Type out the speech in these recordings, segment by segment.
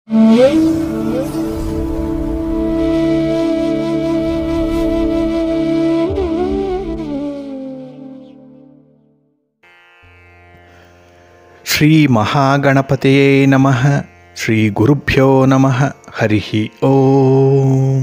ಶ್ರೀ ಮಹಾಗಣಪತಿಯೇ ನಮಃ ಶ್ರೀ ಗುರುಭ್ಯೋ ನಮಃ ಹರಿ ಓಂ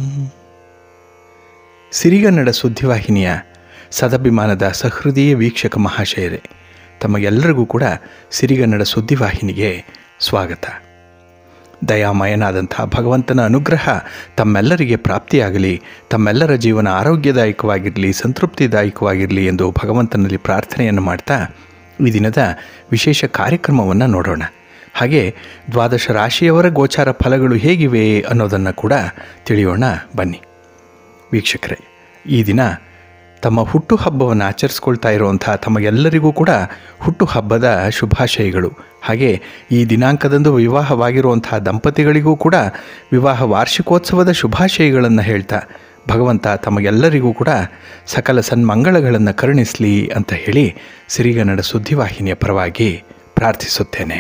ಸಿರಿಗನ್ನಡ ಸುದ್ದಿವಾಹಿನಿಯ ಸದಭಿಮಾನದ ಸಹೃದಯ ವೀಕ್ಷಕ ಮಹಾಶಯರೇ ತಮಗೆಲ್ಲರಿಗೂ ಕೂಡ ಸಿರಿಗನ್ನಡ ಸುದ್ದಿವಾಹಿನಿಗೆ ಸ್ವಾಗತ ದಯಾಮಯನಾದಂಥ ಭಗವಂತನ ಅನುಗ್ರಹ ತಮ್ಮೆಲ್ಲರಿಗೆ ಪ್ರಾಪ್ತಿಯಾಗಲಿ ತಮ್ಮೆಲ್ಲರ ಜೀವನ ಆರೋಗ್ಯದಾಯಕವಾಗಿರಲಿ ಸಂತೃಪ್ತಿದಾಯಕವಾಗಿರಲಿ ಎಂದು ಭಗವಂತನಲ್ಲಿ ಪ್ರಾರ್ಥನೆಯನ್ನು ಮಾಡ್ತಾ ಈ ದಿನದ ವಿಶೇಷ ಕಾರ್ಯಕ್ರಮವನ್ನು ನೋಡೋಣ ಹಾಗೆ ದ್ವಾದಶ ರಾಶಿಯವರ ಗೋಚಾರ ಫಲಗಳು ಹೇಗಿವೆ ಅನ್ನೋದನ್ನು ಕೂಡ ತಿಳಿಯೋಣ ಬನ್ನಿ ವೀಕ್ಷಕರೇ ಈ ದಿನ ತಮ್ಮ ಹುಟ್ಟುಹಬ್ಬವನ್ನು ಆಚರಿಸ್ಕೊಳ್ತಾ ಇರುವಂಥ ತಮಗೆಲ್ಲರಿಗೂ ಕೂಡ ಹುಟ್ಟುಹಬ್ಬದ ಶುಭಾಶಯಗಳು ಹಾಗೆ ಈ ದಿನಾಂಕದಂದು ವಿವಾಹವಾಗಿರುವಂಥ ದಂಪತಿಗಳಿಗೂ ಕೂಡ ವಿವಾಹ ವಾರ್ಷಿಕೋತ್ಸವದ ಶುಭಾಶಯಗಳನ್ನು ಹೇಳ್ತಾ ಭಗವಂತ ತಮಗೆಲ್ಲರಿಗೂ ಕೂಡ ಸಕಲ ಸನ್ಮಂಗಳಗಳನ್ನು ಕರುಣಿಸಲಿ ಅಂತ ಹೇಳಿ ಸಿರಿಗನ್ನಡ ಸುದ್ದಿವಾಹಿನಿಯ ಪರವಾಗಿ ಪ್ರಾರ್ಥಿಸುತ್ತೇನೆ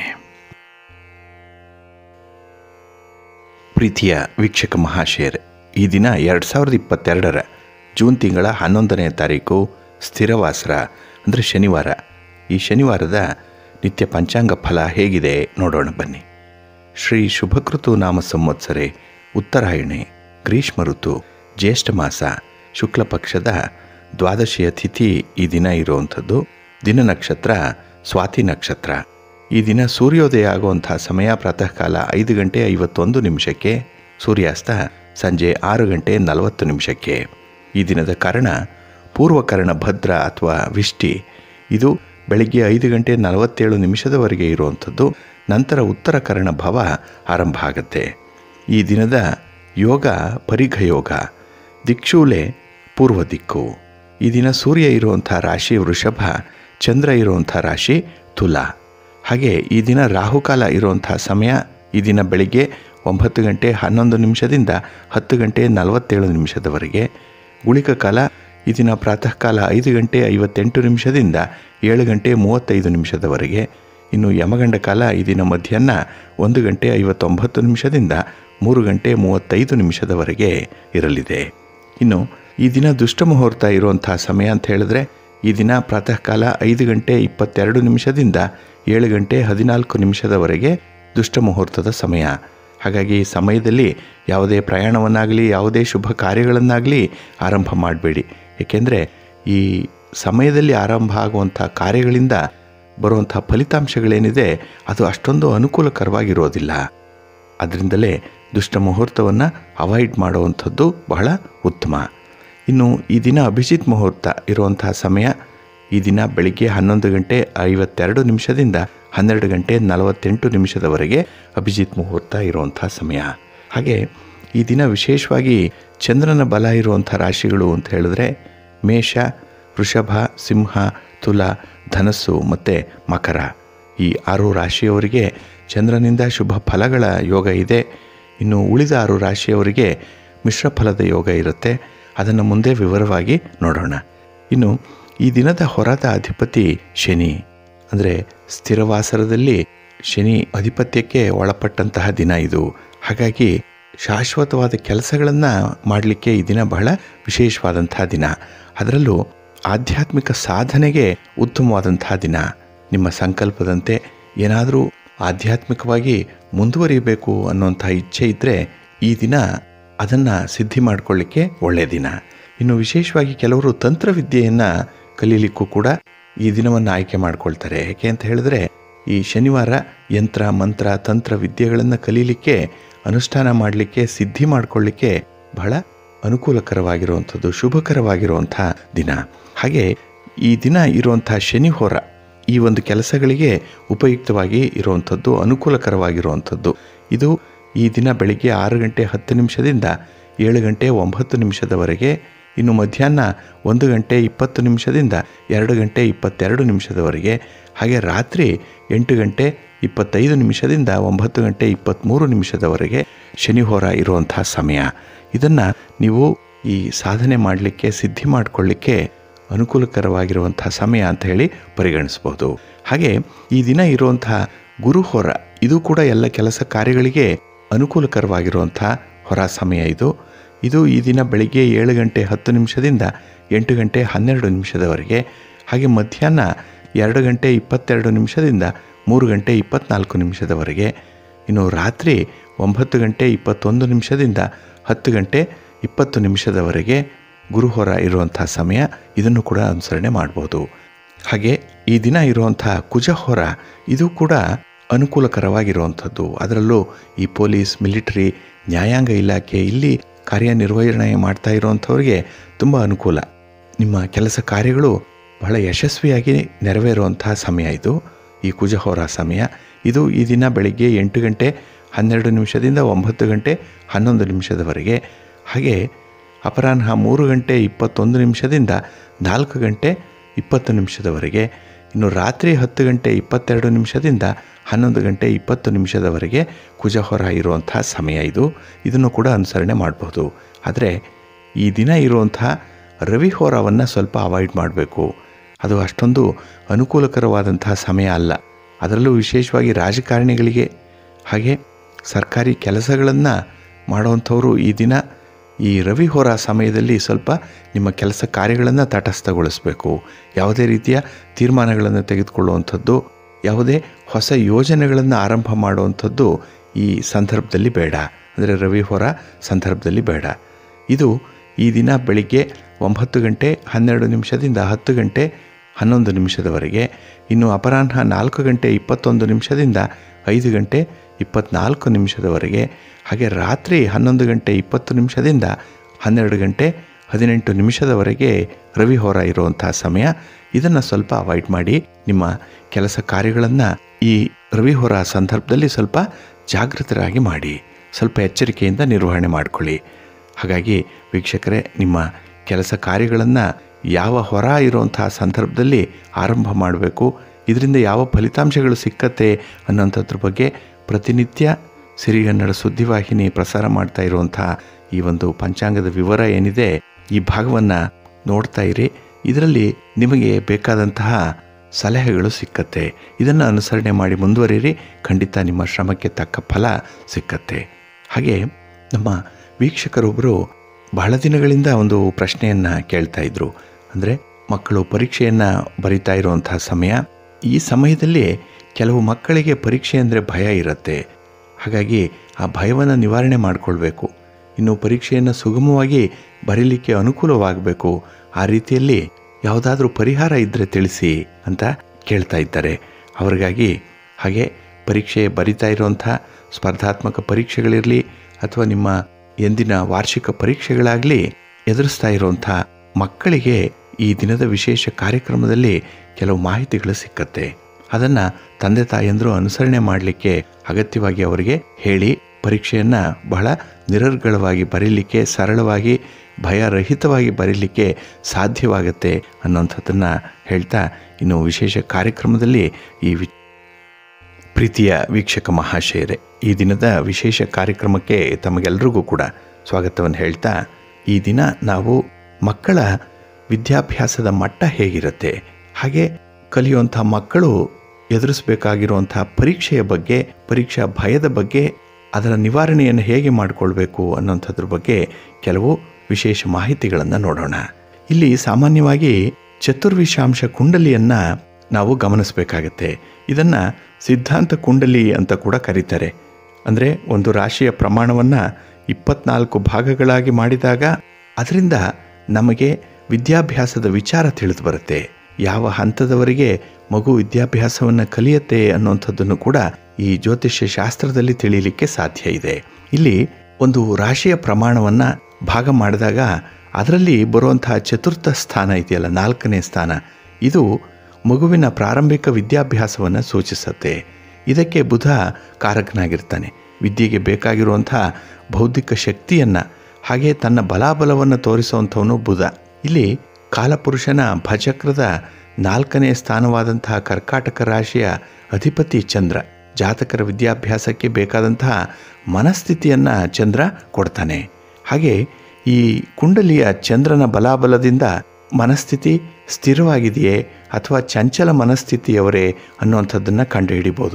ಪ್ರೀತಿಯ ವೀಕ್ಷಕ ಮಹಾಶಯರೇ ಈ ದಿನ ಎರಡು ಸಾವಿರದ ಇಪ್ಪತ್ತೆರಡರ ಜೂನ್ ತಿಂಗಳ ಹನ್ನೊಂದನೇ ತಾರೀಕು ಸ್ಥಿರವಾಸರ ಅಂದರೆ ಶನಿವಾರ ಈ ಶನಿವಾರದ ನಿತ್ಯ ಪಂಚಾಂಗ ಫಲ ಹೇಗಿದೆ ನೋಡೋಣ ಬನ್ನಿ ಶ್ರೀ ಶುಭಕೃತು ನಾಮ ಸಂವತ್ಸರೆ ಉತ್ತರಾಯಣೆ ಗ್ರೀಷ್ಮ ಋತು ಜ್ಯೇಷ್ಠ ಮಾಸ ಶುಕ್ಲ ಪಕ್ಷದ ದ್ವಾದಶಿಯ ತಿಥಿ ಈ ದಿನ ಇರುವಂಥದ್ದು ದಿನ ನಕ್ಷತ್ರ ಸ್ವಾತಿ ನಕ್ಷತ್ರ ಈ ದಿನ ಸೂರ್ಯೋದಯ ಆಗುವಂಥ ಸಮಯ ಪ್ರಾತಃ ಕಾಲ ಐದು ಗಂಟೆ ಐವತ್ತೊಂದು ನಿಮಿಷಕ್ಕೆ ಸೂರ್ಯಾಸ್ತ ಸಂಜೆ ಆರು ಗಂಟೆ ನಲವತ್ತು ನಿಮಿಷಕ್ಕೆ ಈ ದಿನದ ಕರ್ಣ ಪೂರ್ವಕರ್ಣ ಭದ್ರ ಅಥವಾ ವಿಷ್ಟಿ ಇದು ಬೆಳಗ್ಗೆ ಐದು ಗಂಟೆ ನಲವತ್ತೇಳು ನಿಮಿಷದವರೆಗೆ ಇರುವಂಥದ್ದು ನಂತರ ಉತ್ತರ ಕರ್ಣ ಭವ ಆರಂಭ ಆಗುತ್ತೆ ಈ ದಿನದ ಯೋಗ ಪರಿಘ ಯೋಗ ದಿಕ್ಷೂಲೆ ಪೂರ್ವ ದಿಕ್ಕು ಈ ದಿನ ಸೂರ್ಯ ಇರುವಂಥ ರಾಶಿ ವೃಷಭ ಚಂದ್ರ ಇರುವಂಥ ರಾಶಿ ತುಲಾ ಹಾಗೆ ಈ ದಿನ ರಾಹುಕಾಲ ಇರುವಂಥ ಸಮಯ ಈ ದಿನ ಬೆಳಿಗ್ಗೆ ಒಂಬತ್ತು ಗಂಟೆ ಹನ್ನೊಂದು ನಿಮಿಷದಿಂದ ಹತ್ತು ಗಂಟೆ ನಲವತ್ತೇಳು ನಿಮಿಷದವರೆಗೆ ಗುಳಿಕ ಕಾಲ ಈ ದಿನ ಪ್ರಾತಃ ಕಾಲ ಐದು ಗಂಟೆ ಐವತ್ತೆಂಟು ನಿಮಿಷದಿಂದ ಏಳು ಗಂಟೆ ಮೂವತ್ತೈದು ನಿಮಿಷದವರೆಗೆ ಇನ್ನು ಯಮಗಂಡ ಕಾಲ ಈ ದಿನ ಮಧ್ಯಾಹ್ನ ಒಂದು ಗಂಟೆ ಐವತ್ತೊಂಬತ್ತು ನಿಮಿಷದಿಂದ ಮೂರು ಗಂಟೆ ಮೂವತ್ತೈದು ನಿಮಿಷದವರೆಗೆ ಇರಲಿದೆ ಇನ್ನು ಈ ದಿನ ದುಷ್ಟ ಮುಹೂರ್ತ ಇರುವಂಥ ಸಮಯ ಅಂತ ಹೇಳಿದ್ರೆ ಈ ದಿನ ಪ್ರಾತಃ ಕಾಲ ಐದು ಗಂಟೆ ಇಪ್ಪತ್ತೆರಡು ನಿಮಿಷದಿಂದ ಏಳು ಗಂಟೆ ಹದಿನಾಲ್ಕು ನಿಮಿಷದವರೆಗೆ ದುಷ್ಟ ಮುಹೂರ್ತದ ಸಮಯ ಹಾಗಾಗಿ ಈ ಸಮಯದಲ್ಲಿ ಯಾವುದೇ ಪ್ರಯಾಣವನ್ನಾಗಲಿ ಯಾವುದೇ ಶುಭ ಕಾರ್ಯಗಳನ್ನಾಗಲಿ ಆರಂಭ ಮಾಡಬೇಡಿ ಏಕೆಂದರೆ ಈ ಸಮಯದಲ್ಲಿ ಆರಂಭ ಆಗುವಂಥ ಕಾರ್ಯಗಳಿಂದ ಬರುವಂಥ ಫಲಿತಾಂಶಗಳೇನಿದೆ ಅದು ಅಷ್ಟೊಂದು ಅನುಕೂಲಕರವಾಗಿರೋದಿಲ್ಲ ಅದರಿಂದಲೇ ದುಷ್ಟ ಮುಹೂರ್ತವನ್ನು ಅವಾಯ್ಡ್ ಮಾಡುವಂಥದ್ದು ಬಹಳ ಉತ್ತಮ ಇನ್ನು ಈ ದಿನ ಅಭಿಜಿತ್ ಮುಹೂರ್ತ ಇರುವಂತಹ ಸಮಯ ಈ ದಿನ ಬೆಳಿಗ್ಗೆ ಹನ್ನೊಂದು ಗಂಟೆ ಐವತ್ತೆರಡು ನಿಮಿಷದಿಂದ ಹನ್ನೆರಡು ಗಂಟೆ ನಲವತ್ತೆಂಟು ನಿಮಿಷದವರೆಗೆ ಅಭಿಜಿತ್ ಮುಹೂರ್ತ ಇರುವಂಥ ಸಮಯ ಹಾಗೆ ಈ ದಿನ ವಿಶೇಷವಾಗಿ ಚಂದ್ರನ ಬಲ ಇರುವಂಥ ರಾಶಿಗಳು ಅಂತ ಹೇಳಿದ್ರೆ ಮೇಷ ವೃಷಭ ಸಿಂಹ ತುಲ ಧನಸ್ಸು ಮತ್ತು ಮಕರ ಈ ಆರು ರಾಶಿಯವರಿಗೆ ಚಂದ್ರನಿಂದ ಶುಭ ಫಲಗಳ ಯೋಗ ಇದೆ ಇನ್ನು ಉಳಿದ ಆರು ರಾಶಿಯವರಿಗೆ ಮಿಶ್ರ ಫಲದ ಯೋಗ ಇರುತ್ತೆ ಅದನ್ನು ಮುಂದೆ ವಿವರವಾಗಿ ನೋಡೋಣ ಇನ್ನು ಈ ದಿನದ ಹೊರದ ಅಧಿಪತಿ ಶನಿ ಅಂದರೆ ಸ್ಥಿರವಾಸರದಲ್ಲಿ ಶನಿ ಅಧಿಪತ್ಯಕ್ಕೆ ಒಳಪಟ್ಟಂತಹ ದಿನ ಇದು ಹಾಗಾಗಿ ಶಾಶ್ವತವಾದ ಕೆಲಸಗಳನ್ನು ಮಾಡಲಿಕ್ಕೆ ಈ ದಿನ ಬಹಳ ವಿಶೇಷವಾದಂತಹ ದಿನ ಅದರಲ್ಲೂ ಆಧ್ಯಾತ್ಮಿಕ ಸಾಧನೆಗೆ ಉತ್ತಮವಾದಂತಹ ದಿನ ನಿಮ್ಮ ಸಂಕಲ್ಪದಂತೆ ಏನಾದರೂ ಆಧ್ಯಾತ್ಮಿಕವಾಗಿ ಮುಂದುವರಿಬೇಕು ಅನ್ನುವಂಥ ಇಚ್ಛೆ ಇದ್ದರೆ ಈ ದಿನ ಅದನ್ನು ಸಿದ್ಧಿ ಮಾಡಿಕೊಳ್ಳಿಕ್ಕೆ ಒಳ್ಳೆಯ ದಿನ ಇನ್ನು ವಿಶೇಷವಾಗಿ ಕೆಲವರು ತಂತ್ರವಿದ್ಯೆಯನ್ನು ಕಲೀಲಿಕ್ಕೂ ಕೂಡ ಈ ದಿನವನ್ನು ಆಯ್ಕೆ ಮಾಡ್ಕೊಳ್ತಾರೆ ಯಾಕೆ ಅಂತ ಹೇಳಿದ್ರೆ ಈ ಶನಿವಾರ ಯಂತ್ರ ಮಂತ್ರ ತಂತ್ರ ವಿದ್ಯೆಗಳನ್ನು ಕಲೀಲಿಕ್ಕೆ ಅನುಷ್ಠಾನ ಮಾಡಲಿಕ್ಕೆ ಸಿದ್ಧಿ ಮಾಡಿಕೊಳ್ಳಿಕ್ಕೆ ಬಹಳ ಅನುಕೂಲಕರವಾಗಿರುವಂಥದ್ದು ಶುಭಕರವಾಗಿರುವಂಥ ದಿನ ಹಾಗೆ ಈ ದಿನ ಇರುವಂಥ ಶನಿ ಹೊರ ಈ ಒಂದು ಕೆಲಸಗಳಿಗೆ ಉಪಯುಕ್ತವಾಗಿ ಇರುವಂಥದ್ದು ಅನುಕೂಲಕರವಾಗಿರುವಂಥದ್ದು ಇದು ಈ ದಿನ ಬೆಳಿಗ್ಗೆ ಆರು ಗಂಟೆ ಹತ್ತು ನಿಮಿಷದಿಂದ ಏಳು ಗಂಟೆ ಒಂಬತ್ತು ನಿಮಿಷದವರೆಗೆ ಇನ್ನು ಮಧ್ಯಾಹ್ನ ಒಂದು ಗಂಟೆ ಇಪ್ಪತ್ತು ನಿಮಿಷದಿಂದ ಎರಡು ಗಂಟೆ ಇಪ್ಪತ್ತೆರಡು ನಿಮಿಷದವರೆಗೆ ಹಾಗೆ ರಾತ್ರಿ ಎಂಟು ಗಂಟೆ ಇಪ್ಪತ್ತೈದು ನಿಮಿಷದಿಂದ ಒಂಬತ್ತು ಗಂಟೆ ಇಪ್ಪತ್ತ್ಮೂರು ನಿಮಿಷದವರೆಗೆ ಶನಿಹೋರ ಇರುವಂಥ ಸಮಯ ಇದನ್ನು ನೀವು ಈ ಸಾಧನೆ ಮಾಡಲಿಕ್ಕೆ ಸಿದ್ಧಿ ಮಾಡಿಕೊಳ್ಳಿಕ್ಕೆ ಅನುಕೂಲಕರವಾಗಿರುವಂಥ ಸಮಯ ಅಂತ ಹೇಳಿ ಪರಿಗಣಿಸ್ಬೋದು ಹಾಗೆ ಈ ದಿನ ಇರುವಂತಹ ಗುರುಹೊರ ಇದು ಕೂಡ ಎಲ್ಲ ಕೆಲಸ ಕಾರ್ಯಗಳಿಗೆ ಅನುಕೂಲಕರವಾಗಿರುವಂಥ ಹೊರ ಸಮಯ ಇದು ಇದು ಈ ದಿನ ಬೆಳಿಗ್ಗೆ ಏಳು ಗಂಟೆ ಹತ್ತು ನಿಮಿಷದಿಂದ ಎಂಟು ಗಂಟೆ ಹನ್ನೆರಡು ನಿಮಿಷದವರೆಗೆ ಹಾಗೆ ಮಧ್ಯಾಹ್ನ ಎರಡು ಗಂಟೆ ಇಪ್ಪತ್ತೆರಡು ನಿಮಿಷದಿಂದ ಮೂರು ಗಂಟೆ ಇಪ್ಪತ್ತ್ನಾಲ್ಕು ನಿಮಿಷದವರೆಗೆ ಇನ್ನು ರಾತ್ರಿ ಒಂಬತ್ತು ಗಂಟೆ ಇಪ್ಪತ್ತೊಂದು ನಿಮಿಷದಿಂದ ಹತ್ತು ಗಂಟೆ ಇಪ್ಪತ್ತು ನಿಮಿಷದವರೆಗೆ ಗುರುಹೊರ ಇರುವಂಥ ಸಮಯ ಇದನ್ನು ಕೂಡ ಅನುಸರಣೆ ಮಾಡ್ಬೋದು ಹಾಗೆ ಈ ದಿನ ಇರುವಂಥ ಕುಜಹೊರ ಇದು ಕೂಡ ಅನುಕೂಲಕರವಾಗಿರುವಂಥದ್ದು ಅದರಲ್ಲೂ ಈ ಪೊಲೀಸ್ ಮಿಲಿಟರಿ ನ್ಯಾಯಾಂಗ ಇಲಾಖೆ ಇಲ್ಲಿ ಕಾರ್ಯನಿರ್ವಹಣೆ ಮಾಡ್ತಾ ಇರುವಂಥವ್ರಿಗೆ ತುಂಬ ಅನುಕೂಲ ನಿಮ್ಮ ಕೆಲಸ ಕಾರ್ಯಗಳು ಬಹಳ ಯಶಸ್ವಿಯಾಗಿ ನೆರವೇರುವಂತಹ ಸಮಯ ಇದು ಈ ಕುಜಹೋರ ಸಮಯ ಇದು ಈ ದಿನ ಬೆಳಿಗ್ಗೆ ಎಂಟು ಗಂಟೆ ಹನ್ನೆರಡು ನಿಮಿಷದಿಂದ ಒಂಬತ್ತು ಗಂಟೆ ಹನ್ನೊಂದು ನಿಮಿಷದವರೆಗೆ ಹಾಗೆ ಅಪರಾಹ್ನ ಮೂರು ಗಂಟೆ ಇಪ್ಪತ್ತೊಂದು ನಿಮಿಷದಿಂದ ನಾಲ್ಕು ಗಂಟೆ ಇಪ್ಪತ್ತು ನಿಮಿಷದವರೆಗೆ ಇನ್ನು ರಾತ್ರಿ ಹತ್ತು ಗಂಟೆ ಇಪ್ಪತ್ತೆರಡು ನಿಮಿಷದಿಂದ ಹನ್ನೊಂದು ಗಂಟೆ ಇಪ್ಪತ್ತು ನಿಮಿಷದವರೆಗೆ ಕುಜಹೊರ ಇರುವಂಥ ಸಮಯ ಇದು ಇದನ್ನು ಕೂಡ ಅನುಸರಣೆ ಮಾಡಬಹುದು ಆದರೆ ಈ ದಿನ ಇರುವಂಥ ರವಿಹೋರವನ್ನು ಸ್ವಲ್ಪ ಅವಾಯ್ಡ್ ಮಾಡಬೇಕು ಅದು ಅಷ್ಟೊಂದು ಅನುಕೂಲಕರವಾದಂತಹ ಸಮಯ ಅಲ್ಲ ಅದರಲ್ಲೂ ವಿಶೇಷವಾಗಿ ರಾಜಕಾರಣಿಗಳಿಗೆ ಹಾಗೆ ಸರ್ಕಾರಿ ಕೆಲಸಗಳನ್ನು ಮಾಡುವಂಥವರು ಈ ದಿನ ಈ ರವಿಹೋರ ಸಮಯದಲ್ಲಿ ಸ್ವಲ್ಪ ನಿಮ್ಮ ಕೆಲಸ ಕಾರ್ಯಗಳನ್ನು ತಟಸ್ಥಗೊಳಿಸಬೇಕು ಯಾವುದೇ ರೀತಿಯ ತೀರ್ಮಾನಗಳನ್ನು ತೆಗೆದುಕೊಳ್ಳುವಂಥದ್ದು ಯಾವುದೇ ಹೊಸ ಯೋಜನೆಗಳನ್ನು ಆರಂಭ ಮಾಡುವಂಥದ್ದು ಈ ಸಂದರ್ಭದಲ್ಲಿ ಬೇಡ ಅಂದರೆ ರವಿಹೋರ ಸಂದರ್ಭದಲ್ಲಿ ಬೇಡ ಇದು ಈ ದಿನ ಬೆಳಿಗ್ಗೆ ಒಂಬತ್ತು ಗಂಟೆ ಹನ್ನೆರಡು ನಿಮಿಷದಿಂದ ಹತ್ತು ಗಂಟೆ ಹನ್ನೊಂದು ನಿಮಿಷದವರೆಗೆ ಇನ್ನು ಅಪರಾಹ್ನ ನಾಲ್ಕು ಗಂಟೆ ಇಪ್ಪತ್ತೊಂದು ನಿಮಿಷದಿಂದ ಐದು ಗಂಟೆ ಇಪ್ಪತ್ತ್ನಾಲ್ಕು ನಿಮಿಷದವರೆಗೆ ಹಾಗೆ ರಾತ್ರಿ ಹನ್ನೊಂದು ಗಂಟೆ ಇಪ್ಪತ್ತು ನಿಮಿಷದಿಂದ ಹನ್ನೆರಡು ಗಂಟೆ ಹದಿನೆಂಟು ನಿಮಿಷದವರೆಗೆ ರವಿಹೋರ ಇರುವಂಥ ಸಮಯ ಇದನ್ನು ಸ್ವಲ್ಪ ಅವಾಯ್ಡ್ ಮಾಡಿ ನಿಮ್ಮ ಕೆಲಸ ಕಾರ್ಯಗಳನ್ನು ಈ ರವಿಹೋರ ಸಂದರ್ಭದಲ್ಲಿ ಸ್ವಲ್ಪ ಜಾಗೃತರಾಗಿ ಮಾಡಿ ಸ್ವಲ್ಪ ಎಚ್ಚರಿಕೆಯಿಂದ ನಿರ್ವಹಣೆ ಮಾಡಿಕೊಳ್ಳಿ ಹಾಗಾಗಿ ವೀಕ್ಷಕರೇ ನಿಮ್ಮ ಕೆಲಸ ಕಾರ್ಯಗಳನ್ನು ಯಾವ ಹೊರ ಇರುವಂತಹ ಸಂದರ್ಭದಲ್ಲಿ ಆರಂಭ ಮಾಡಬೇಕು ಇದರಿಂದ ಯಾವ ಫಲಿತಾಂಶಗಳು ಸಿಕ್ಕತ್ತೆ ಅನ್ನೋಂಥದ್ರ ಬಗ್ಗೆ ಪ್ರತಿನಿತ್ಯ ಸಿರಿಗನ್ನಡ ಸುದ್ದಿವಾಹಿನಿ ಪ್ರಸಾರ ಮಾಡ್ತಾ ಇರುವಂಥ ಈ ಒಂದು ಪಂಚಾಂಗದ ವಿವರ ಏನಿದೆ ಈ ಭಾಗವನ್ನು ನೋಡ್ತಾ ಇರಿ ಇದರಲ್ಲಿ ನಿಮಗೆ ಬೇಕಾದಂತಹ ಸಲಹೆಗಳು ಸಿಕ್ಕತ್ತೆ ಇದನ್ನು ಅನುಸರಣೆ ಮಾಡಿ ಮುಂದುವರಿಯಿರಿ ಖಂಡಿತ ನಿಮ್ಮ ಶ್ರಮಕ್ಕೆ ತಕ್ಕ ಫಲ ಸಿಕ್ಕತ್ತೆ ಹಾಗೆ ನಮ್ಮ ವೀಕ್ಷಕರೊಬ್ಬರು ಬಹಳ ದಿನಗಳಿಂದ ಒಂದು ಪ್ರಶ್ನೆಯನ್ನು ಕೇಳ್ತಾ ಇದ್ರು ಅಂದರೆ ಮಕ್ಕಳು ಪರೀಕ್ಷೆಯನ್ನು ಬರಿತಾ ಇರುವಂತಹ ಸಮಯ ಈ ಸಮಯದಲ್ಲಿ ಕೆಲವು ಮಕ್ಕಳಿಗೆ ಪರೀಕ್ಷೆ ಅಂದರೆ ಭಯ ಇರುತ್ತೆ ಹಾಗಾಗಿ ಆ ಭಯವನ್ನು ನಿವಾರಣೆ ಮಾಡಿಕೊಳ್ಬೇಕು ಇನ್ನು ಪರೀಕ್ಷೆಯನ್ನು ಸುಗಮವಾಗಿ ಬರೀಲಿಕ್ಕೆ ಅನುಕೂಲವಾಗಬೇಕು ಆ ರೀತಿಯಲ್ಲಿ ಯಾವುದಾದ್ರೂ ಪರಿಹಾರ ಇದ್ದರೆ ತಿಳಿಸಿ ಅಂತ ಕೇಳ್ತಾ ಇದ್ದಾರೆ ಅವರಿಗಾಗಿ ಹಾಗೆ ಪರೀಕ್ಷೆ ಬರಿತಾ ಇರುವಂಥ ಸ್ಪರ್ಧಾತ್ಮಕ ಪರೀಕ್ಷೆಗಳಿರಲಿ ಅಥವಾ ನಿಮ್ಮ ಎಂದಿನ ವಾರ್ಷಿಕ ಪರೀಕ್ಷೆಗಳಾಗಲಿ ಎದುರಿಸ್ತಾ ಇರುವಂಥ ಮಕ್ಕಳಿಗೆ ಈ ದಿನದ ವಿಶೇಷ ಕಾರ್ಯಕ್ರಮದಲ್ಲಿ ಕೆಲವು ಮಾಹಿತಿಗಳು ಸಿಕ್ಕತ್ತೆ ಅದನ್ನು ತಂದೆ ತಾಯಂದರು ಅನುಸರಣೆ ಮಾಡಲಿಕ್ಕೆ ಅಗತ್ಯವಾಗಿ ಅವರಿಗೆ ಹೇಳಿ ಪರೀಕ್ಷೆಯನ್ನು ಬಹಳ ನಿರರ್ಗಳವಾಗಿ ಬರೀಲಿಕ್ಕೆ ಸರಳವಾಗಿ ಭಯರಹಿತವಾಗಿ ಬರೀಲಿಕ್ಕೆ ಸಾಧ್ಯವಾಗತ್ತೆ ಅನ್ನೋಂಥದ್ದನ್ನು ಹೇಳ್ತಾ ಇನ್ನು ವಿಶೇಷ ಕಾರ್ಯಕ್ರಮದಲ್ಲಿ ಈ ವಿ ಪ್ರೀತಿಯ ವೀಕ್ಷಕ ಮಹಾಶಯರೇ ಈ ದಿನದ ವಿಶೇಷ ಕಾರ್ಯಕ್ರಮಕ್ಕೆ ತಮಗೆಲ್ಲರಿಗೂ ಕೂಡ ಸ್ವಾಗತವನ್ನು ಹೇಳ್ತಾ ಈ ದಿನ ನಾವು ಮಕ್ಕಳ ವಿದ್ಯಾಭ್ಯಾಸದ ಮಟ್ಟ ಹೇಗಿರುತ್ತೆ ಹಾಗೆ ಕಲಿಯುವಂಥ ಮಕ್ಕಳು ಎದುರಿಸಬೇಕಾಗಿರುವಂಥ ಪರೀಕ್ಷೆಯ ಬಗ್ಗೆ ಪರೀಕ್ಷಾ ಭಯದ ಬಗ್ಗೆ ಅದರ ನಿವಾರಣೆಯನ್ನು ಹೇಗೆ ಮಾಡಿಕೊಳ್ಬೇಕು ಅನ್ನೋಂಥದ್ರ ಬಗ್ಗೆ ಕೆಲವು ವಿಶೇಷ ಮಾಹಿತಿಗಳನ್ನು ನೋಡೋಣ ಇಲ್ಲಿ ಸಾಮಾನ್ಯವಾಗಿ ಚತುರ್ವಿಷಾಂಶ ಕುಂಡಲಿಯನ್ನು ನಾವು ಗಮನಿಸಬೇಕಾಗತ್ತೆ ಇದನ್ನು ಸಿದ್ಧಾಂತ ಕುಂಡಲಿ ಅಂತ ಕೂಡ ಕರೀತಾರೆ ಅಂದರೆ ಒಂದು ರಾಶಿಯ ಪ್ರಮಾಣವನ್ನು ಇಪ್ಪತ್ನಾಲ್ಕು ಭಾಗಗಳಾಗಿ ಮಾಡಿದಾಗ ಅದರಿಂದ ನಮಗೆ ವಿದ್ಯಾಭ್ಯಾಸದ ವಿಚಾರ ತಿಳಿದು ಬರುತ್ತೆ ಯಾವ ಹಂತದವರೆಗೆ ಮಗು ವಿದ್ಯಾಭ್ಯಾಸವನ್ನು ಕಲಿಯತ್ತೆ ಅನ್ನುವಂಥದ್ದನ್ನು ಕೂಡ ಈ ಜ್ಯೋತಿಷ್ಯ ಶಾಸ್ತ್ರದಲ್ಲಿ ತಿಳಿಯಲಿಕ್ಕೆ ಸಾಧ್ಯ ಇದೆ ಇಲ್ಲಿ ಒಂದು ರಾಶಿಯ ಪ್ರಮಾಣವನ್ನು ಭಾಗ ಮಾಡಿದಾಗ ಅದರಲ್ಲಿ ಬರುವಂತಹ ಚತುರ್ಥ ಸ್ಥಾನ ಇದೆಯಲ್ಲ ನಾಲ್ಕನೇ ಸ್ಥಾನ ಇದು ಮಗುವಿನ ಪ್ರಾರಂಭಿಕ ವಿದ್ಯಾಭ್ಯಾಸವನ್ನು ಸೂಚಿಸುತ್ತೆ ಇದಕ್ಕೆ ಬುಧ ಕಾರಕನಾಗಿರ್ತಾನೆ ವಿದ್ಯೆಗೆ ಬೇಕಾಗಿರುವಂಥ ಬೌದ್ಧಿಕ ಶಕ್ತಿಯನ್ನು ಹಾಗೆ ತನ್ನ ಬಲಾಬಲವನ್ನು ತೋರಿಸುವಂಥವನು ಬುಧ ಇಲ್ಲಿ ಕಾಲಪುರುಷನ ಭಚಕ್ರದ ನಾಲ್ಕನೇ ಸ್ಥಾನವಾದಂತಹ ಕರ್ಕಾಟಕ ರಾಶಿಯ ಅಧಿಪತಿ ಚಂದ್ರ ಜಾತಕರ ವಿದ್ಯಾಭ್ಯಾಸಕ್ಕೆ ಬೇಕಾದಂತಹ ಮನಸ್ಥಿತಿಯನ್ನು ಚಂದ್ರ ಕೊಡ್ತಾನೆ ಹಾಗೆ ಈ ಕುಂಡಲಿಯ ಚಂದ್ರನ ಬಲಾಬಲದಿಂದ ಮನಸ್ಥಿತಿ ಸ್ಥಿರವಾಗಿದೆಯೇ ಅಥವಾ ಚಂಚಲ ಮನಸ್ಥಿತಿಯವರೇ ಅನ್ನುವಂಥದ್ದನ್ನು ಕಂಡುಹಿಡಿಬೋದು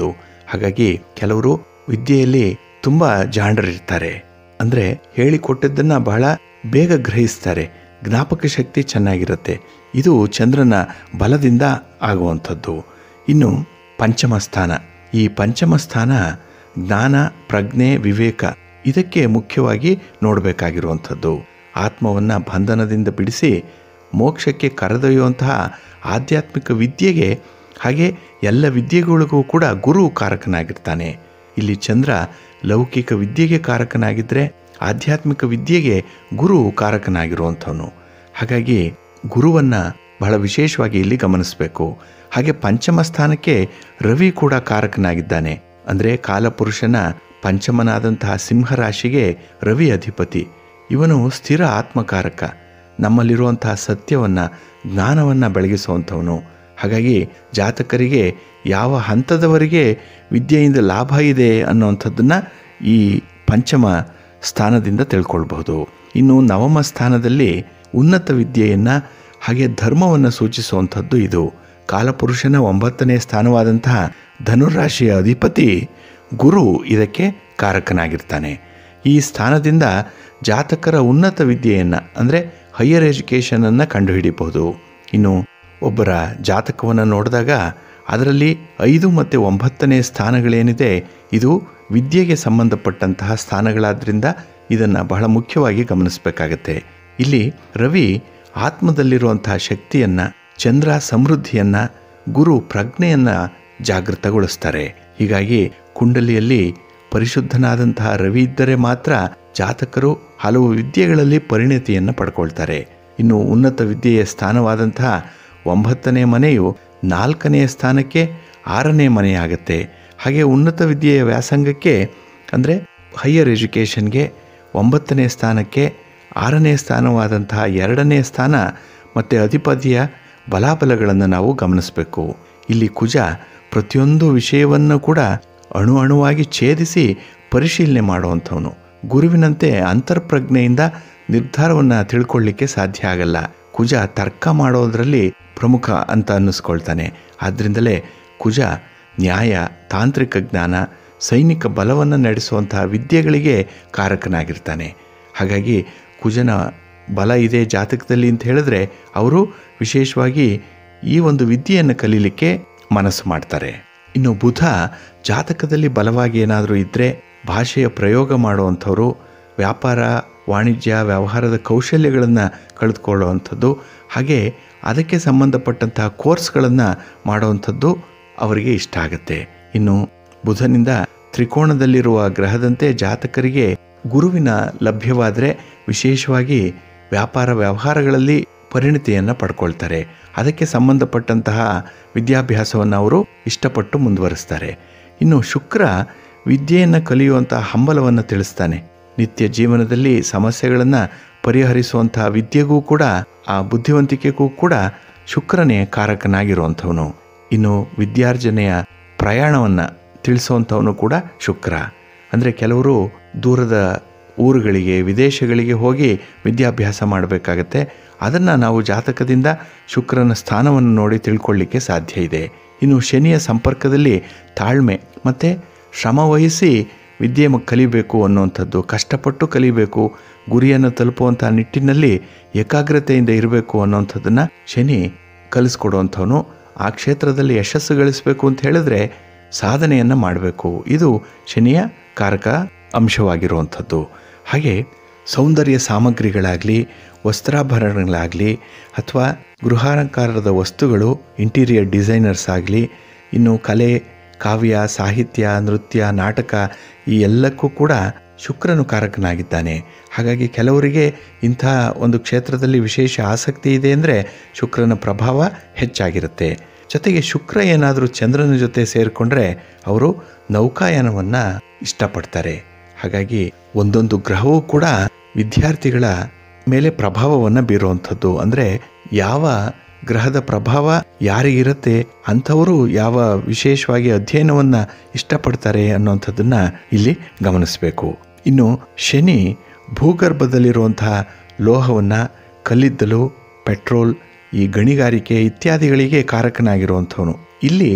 ಹಾಗಾಗಿ ಕೆಲವರು ವಿದ್ಯೆಯಲ್ಲಿ ತುಂಬ ಜಾಣರಿರ್ತಾರೆ ಅಂದರೆ ಹೇಳಿಕೊಟ್ಟದ್ದನ್ನು ಬಹಳ ಬೇಗ ಗ್ರಹಿಸ್ತಾರೆ ಜ್ಞಾಪಕ ಶಕ್ತಿ ಚೆನ್ನಾಗಿರುತ್ತೆ ಇದು ಚಂದ್ರನ ಬಲದಿಂದ ಆಗುವಂಥದ್ದು ಇನ್ನು ಪಂಚಮ ಸ್ಥಾನ ಈ ಪಂಚಮ ಸ್ಥಾನ ಜ್ಞಾನ ಪ್ರಜ್ಞೆ ವಿವೇಕ ಇದಕ್ಕೆ ಮುಖ್ಯವಾಗಿ ನೋಡಬೇಕಾಗಿರುವಂಥದ್ದು ಆತ್ಮವನ್ನು ಬಂಧನದಿಂದ ಬಿಡಿಸಿ ಮೋಕ್ಷಕ್ಕೆ ಕರೆದೊಯ್ಯುವಂತಹ ಆಧ್ಯಾತ್ಮಿಕ ವಿದ್ಯೆಗೆ ಹಾಗೆ ಎಲ್ಲ ವಿದ್ಯೆಗಳಿಗೂ ಕೂಡ ಗುರು ಕಾರಕನಾಗಿರ್ತಾನೆ ಇಲ್ಲಿ ಚಂದ್ರ ಲೌಕಿಕ ವಿದ್ಯೆಗೆ ಕಾರಕನಾಗಿದ್ದರೆ ಆಧ್ಯಾತ್ಮಿಕ ವಿದ್ಯೆಗೆ ಗುರು ಕಾರಕನಾಗಿರುವಂಥವನು ಹಾಗಾಗಿ ಗುರುವನ್ನು ಬಹಳ ವಿಶೇಷವಾಗಿ ಇಲ್ಲಿ ಗಮನಿಸಬೇಕು ಹಾಗೆ ಪಂಚಮ ಸ್ಥಾನಕ್ಕೆ ರವಿ ಕೂಡ ಕಾರಕನಾಗಿದ್ದಾನೆ ಅಂದರೆ ಕಾಲಪುರುಷನ ಪಂಚಮನಾದಂತಹ ಸಿಂಹರಾಶಿಗೆ ರವಿ ಅಧಿಪತಿ ಇವನು ಸ್ಥಿರ ಆತ್ಮಕಾರಕ ನಮ್ಮಲ್ಲಿರುವಂತಹ ಸತ್ಯವನ್ನು ಜ್ಞಾನವನ್ನು ಬೆಳಗಿಸುವಂಥವನು ಹಾಗಾಗಿ ಜಾತಕರಿಗೆ ಯಾವ ಹಂತದವರೆಗೆ ವಿದ್ಯೆಯಿಂದ ಲಾಭ ಇದೆ ಅನ್ನುವಂಥದ್ದನ್ನು ಈ ಪಂಚಮ ಸ್ಥಾನದಿಂದ ತಿಳ್ಕೊಳ್ಬಹುದು ಇನ್ನು ನವಮ ಸ್ಥಾನದಲ್ಲಿ ಉನ್ನತ ವಿದ್ಯೆಯನ್ನು ಹಾಗೆ ಧರ್ಮವನ್ನು ಸೂಚಿಸುವಂಥದ್ದು ಇದು ಕಾಲಪುರುಷನ ಒಂಬತ್ತನೇ ಸ್ಥಾನವಾದಂತಹ ಧನುರಾಶಿಯ ಅಧಿಪತಿ ಗುರು ಇದಕ್ಕೆ ಕಾರಕನಾಗಿರ್ತಾನೆ ಈ ಸ್ಥಾನದಿಂದ ಜಾತಕರ ಉನ್ನತ ವಿದ್ಯೆಯನ್ನು ಅಂದರೆ ಹೈಯರ್ ಎಜುಕೇಷನನ್ನು ಕಂಡುಹಿಡಿಬಹುದು ಇನ್ನು ಒಬ್ಬರ ಜಾತಕವನ್ನು ನೋಡಿದಾಗ ಅದರಲ್ಲಿ ಐದು ಮತ್ತು ಒಂಬತ್ತನೇ ಸ್ಥಾನಗಳೇನಿದೆ ಇದು ವಿದ್ಯೆಗೆ ಸಂಬಂಧಪಟ್ಟಂತಹ ಸ್ಥಾನಗಳಾದ್ದರಿಂದ ಇದನ್ನು ಬಹಳ ಮುಖ್ಯವಾಗಿ ಗಮನಿಸಬೇಕಾಗತ್ತೆ ಇಲ್ಲಿ ರವಿ ಆತ್ಮದಲ್ಲಿರುವಂತಹ ಶಕ್ತಿಯನ್ನು ಚಂದ್ರ ಸಮೃದ್ಧಿಯನ್ನು ಗುರು ಪ್ರಜ್ಞೆಯನ್ನು ಜಾಗೃತಗೊಳಿಸ್ತಾರೆ ಹೀಗಾಗಿ ಕುಂಡಲಿಯಲ್ಲಿ ಪರಿಶುದ್ಧನಾದಂತಹ ರವಿ ಇದ್ದರೆ ಮಾತ್ರ ಜಾತಕರು ಹಲವು ವಿದ್ಯೆಗಳಲ್ಲಿ ಪರಿಣತಿಯನ್ನು ಪಡ್ಕೊಳ್ತಾರೆ ಇನ್ನು ಉನ್ನತ ವಿದ್ಯೆಯ ಸ್ಥಾನವಾದಂತಹ ಒಂಬತ್ತನೇ ಮನೆಯು ನಾಲ್ಕನೆಯ ಸ್ಥಾನಕ್ಕೆ ಆರನೇ ಮನೆಯಾಗತ್ತೆ ಹಾಗೆ ಉನ್ನತ ವಿದ್ಯೆಯ ವ್ಯಾಸಂಗಕ್ಕೆ ಅಂದರೆ ಹೈಯರ್ ಎಜುಕೇಷನ್ಗೆ ಒಂಬತ್ತನೇ ಸ್ಥಾನಕ್ಕೆ ಆರನೇ ಸ್ಥಾನವಾದಂತಹ ಎರಡನೇ ಸ್ಥಾನ ಮತ್ತು ಅಧಿಪತಿಯ ಬಲಾಬಲಗಳನ್ನು ನಾವು ಗಮನಿಸಬೇಕು ಇಲ್ಲಿ ಕುಜ ಪ್ರತಿಯೊಂದು ವಿಷಯವನ್ನು ಕೂಡ ಅಣು ಅಣುವಾಗಿ ಛೇದಿಸಿ ಪರಿಶೀಲನೆ ಮಾಡುವಂಥವನು ಗುರುವಿನಂತೆ ಅಂತರ್ಪ್ರಜ್ಞೆಯಿಂದ ನಿರ್ಧಾರವನ್ನು ತಿಳ್ಕೊಳ್ಳಿಕ್ಕೆ ಸಾಧ್ಯ ಆಗಲ್ಲ ಕುಜ ತರ್ಕ ಮಾಡೋದರಲ್ಲಿ ಪ್ರಮುಖ ಅಂತ ಅನ್ನಿಸ್ಕೊಳ್ತಾನೆ ಆದ್ದರಿಂದಲೇ ಕುಜ ನ್ಯಾಯ ತಾಂತ್ರಿಕ ಜ್ಞಾನ ಸೈನಿಕ ಬಲವನ್ನು ನಡೆಸುವಂತಹ ವಿದ್ಯೆಗಳಿಗೆ ಕಾರಕನಾಗಿರ್ತಾನೆ ಹಾಗಾಗಿ ಕುಜನ ಬಲ ಇದೆ ಜಾತಕದಲ್ಲಿ ಅಂತ ಹೇಳಿದ್ರೆ ಅವರು ವಿಶೇಷವಾಗಿ ಈ ಒಂದು ವಿದ್ಯೆಯನ್ನು ಕಲೀಲಿಕ್ಕೆ ಮನಸ್ಸು ಮಾಡ್ತಾರೆ ಇನ್ನು ಬುಧ ಜಾತಕದಲ್ಲಿ ಬಲವಾಗಿ ಏನಾದರೂ ಇದ್ದರೆ ಭಾಷೆಯ ಪ್ರಯೋಗ ಮಾಡುವಂಥವ್ರು ವ್ಯಾಪಾರ ವಾಣಿಜ್ಯ ವ್ಯವಹಾರದ ಕೌಶಲ್ಯಗಳನ್ನು ಕಳೆದುಕೊಳ್ಳುವಂಥದ್ದು ಹಾಗೆ ಅದಕ್ಕೆ ಸಂಬಂಧಪಟ್ಟಂತಹ ಕೋರ್ಸ್ಗಳನ್ನು ಮಾಡುವಂಥದ್ದು ಅವರಿಗೆ ಇಷ್ಟ ಆಗುತ್ತೆ ಇನ್ನು ಬುಧನಿಂದ ತ್ರಿಕೋಣದಲ್ಲಿರುವ ಗ್ರಹದಂತೆ ಜಾತಕರಿಗೆ ಗುರುವಿನ ಲಭ್ಯವಾದರೆ ವಿಶೇಷವಾಗಿ ವ್ಯಾಪಾರ ವ್ಯವಹಾರಗಳಲ್ಲಿ ಪರಿಣಿತಿಯನ್ನು ಪಡ್ಕೊಳ್ತಾರೆ ಅದಕ್ಕೆ ಸಂಬಂಧಪಟ್ಟಂತಹ ವಿದ್ಯಾಭ್ಯಾಸವನ್ನು ಅವರು ಇಷ್ಟಪಟ್ಟು ಮುಂದುವರಿಸ್ತಾರೆ ಇನ್ನು ಶುಕ್ರ ವಿದ್ಯೆಯನ್ನು ಕಲಿಯುವಂತಹ ಹಂಬಲವನ್ನು ತಿಳಿಸ್ತಾನೆ ನಿತ್ಯ ಜೀವನದಲ್ಲಿ ಸಮಸ್ಯೆಗಳನ್ನು ಪರಿಹರಿಸುವಂತಹ ವಿದ್ಯೆಗೂ ಕೂಡ ಆ ಬುದ್ಧಿವಂತಿಕೆಗೂ ಕೂಡ ಶುಕ್ರನೇ ಕಾರಕನಾಗಿರುವಂಥವನು ಇನ್ನು ವಿದ್ಯಾರ್ಜನೆಯ ಪ್ರಯಾಣವನ್ನು ತಿಳಿಸುವಂಥವನು ಕೂಡ ಶುಕ್ರ ಅಂದರೆ ಕೆಲವರು ದೂರದ ಊರುಗಳಿಗೆ ವಿದೇಶಗಳಿಗೆ ಹೋಗಿ ವಿದ್ಯಾಭ್ಯಾಸ ಮಾಡಬೇಕಾಗತ್ತೆ ಅದನ್ನು ನಾವು ಜಾತಕದಿಂದ ಶುಕ್ರನ ಸ್ಥಾನವನ್ನು ನೋಡಿ ತಿಳ್ಕೊಳ್ಳಿಕ್ಕೆ ಸಾಧ್ಯ ಇದೆ ಇನ್ನು ಶನಿಯ ಸಂಪರ್ಕದಲ್ಲಿ ತಾಳ್ಮೆ ಮತ್ತು ಶ್ರಮವಹಿಸಿ ವಿದ್ಯೆ ಮ- ಕಲಿಬೇಕು ಅನ್ನುವಂಥದ್ದು ಕಷ್ಟಪಟ್ಟು ಕಲಿಬೇಕು ಗುರಿಯನ್ನು ತಲುಪುವಂಥ ನಿಟ್ಟಿನಲ್ಲಿ ಏಕಾಗ್ರತೆಯಿಂದ ಇರಬೇಕು ಅನ್ನೋಂಥದ್ದನ್ನು ಶನಿ ಕಲಿಸ್ಕೊಡುವಂಥವನು ಆ ಕ್ಷೇತ್ರದಲ್ಲಿ ಯಶಸ್ಸು ಗಳಿಸಬೇಕು ಅಂತ ಹೇಳಿದ್ರೆ ಸಾಧನೆಯನ್ನು ಮಾಡಬೇಕು ಇದು ಶನಿಯ ಕಾರಕ ಅಂಶವಾಗಿರುವಂಥದ್ದು ಹಾಗೆ ಸೌಂದರ್ಯ ಸಾಮಗ್ರಿಗಳಾಗಲಿ ವಸ್ತ್ರಾಭರಣಗಳಾಗಲಿ ಅಥವಾ ಗೃಹಾಲಂಕಾರದ ವಸ್ತುಗಳು ಇಂಟೀರಿಯರ್ ಡಿಸೈನರ್ಸ್ ಆಗಲಿ ಇನ್ನು ಕಲೆ ಕಾವ್ಯ ಸಾಹಿತ್ಯ ನೃತ್ಯ ನಾಟಕ ಈ ಎಲ್ಲಕ್ಕೂ ಕೂಡ ಶುಕ್ರನು ಕಾರಕನಾಗಿದ್ದಾನೆ ಹಾಗಾಗಿ ಕೆಲವರಿಗೆ ಇಂಥ ಒಂದು ಕ್ಷೇತ್ರದಲ್ಲಿ ವಿಶೇಷ ಆಸಕ್ತಿ ಇದೆ ಅಂದರೆ ಶುಕ್ರನ ಪ್ರಭಾವ ಹೆಚ್ಚಾಗಿರುತ್ತೆ ಜೊತೆಗೆ ಶುಕ್ರ ಏನಾದರೂ ಚಂದ್ರನ ಜೊತೆ ಸೇರಿಕೊಂಡ್ರೆ ಅವರು ನೌಕಾಯಾನವನ್ನು ಇಷ್ಟಪಡ್ತಾರೆ ಹಾಗಾಗಿ ಒಂದೊಂದು ಗ್ರಹವೂ ಕೂಡ ವಿದ್ಯಾರ್ಥಿಗಳ ಮೇಲೆ ಪ್ರಭಾವವನ್ನು ಬೀರುವಂಥದ್ದು ಅಂದರೆ ಯಾವ ಗ್ರಹದ ಪ್ರಭಾವ ಯಾರಿಗಿರುತ್ತೆ ಅಂಥವರು ಯಾವ ವಿಶೇಷವಾಗಿ ಅಧ್ಯಯನವನ್ನು ಇಷ್ಟಪಡ್ತಾರೆ ಅನ್ನುವಂಥದ್ದನ್ನು ಇಲ್ಲಿ ಗಮನಿಸಬೇಕು ಇನ್ನು ಶನಿ ಭೂಗರ್ಭದಲ್ಲಿರುವಂತಹ ಲೋಹವನ್ನು ಕಲ್ಲಿದ್ದಲು ಪೆಟ್ರೋಲ್ ಈ ಗಣಿಗಾರಿಕೆ ಇತ್ಯಾದಿಗಳಿಗೆ ಕಾರಕನಾಗಿರುವಂಥವನು ಇಲ್ಲಿ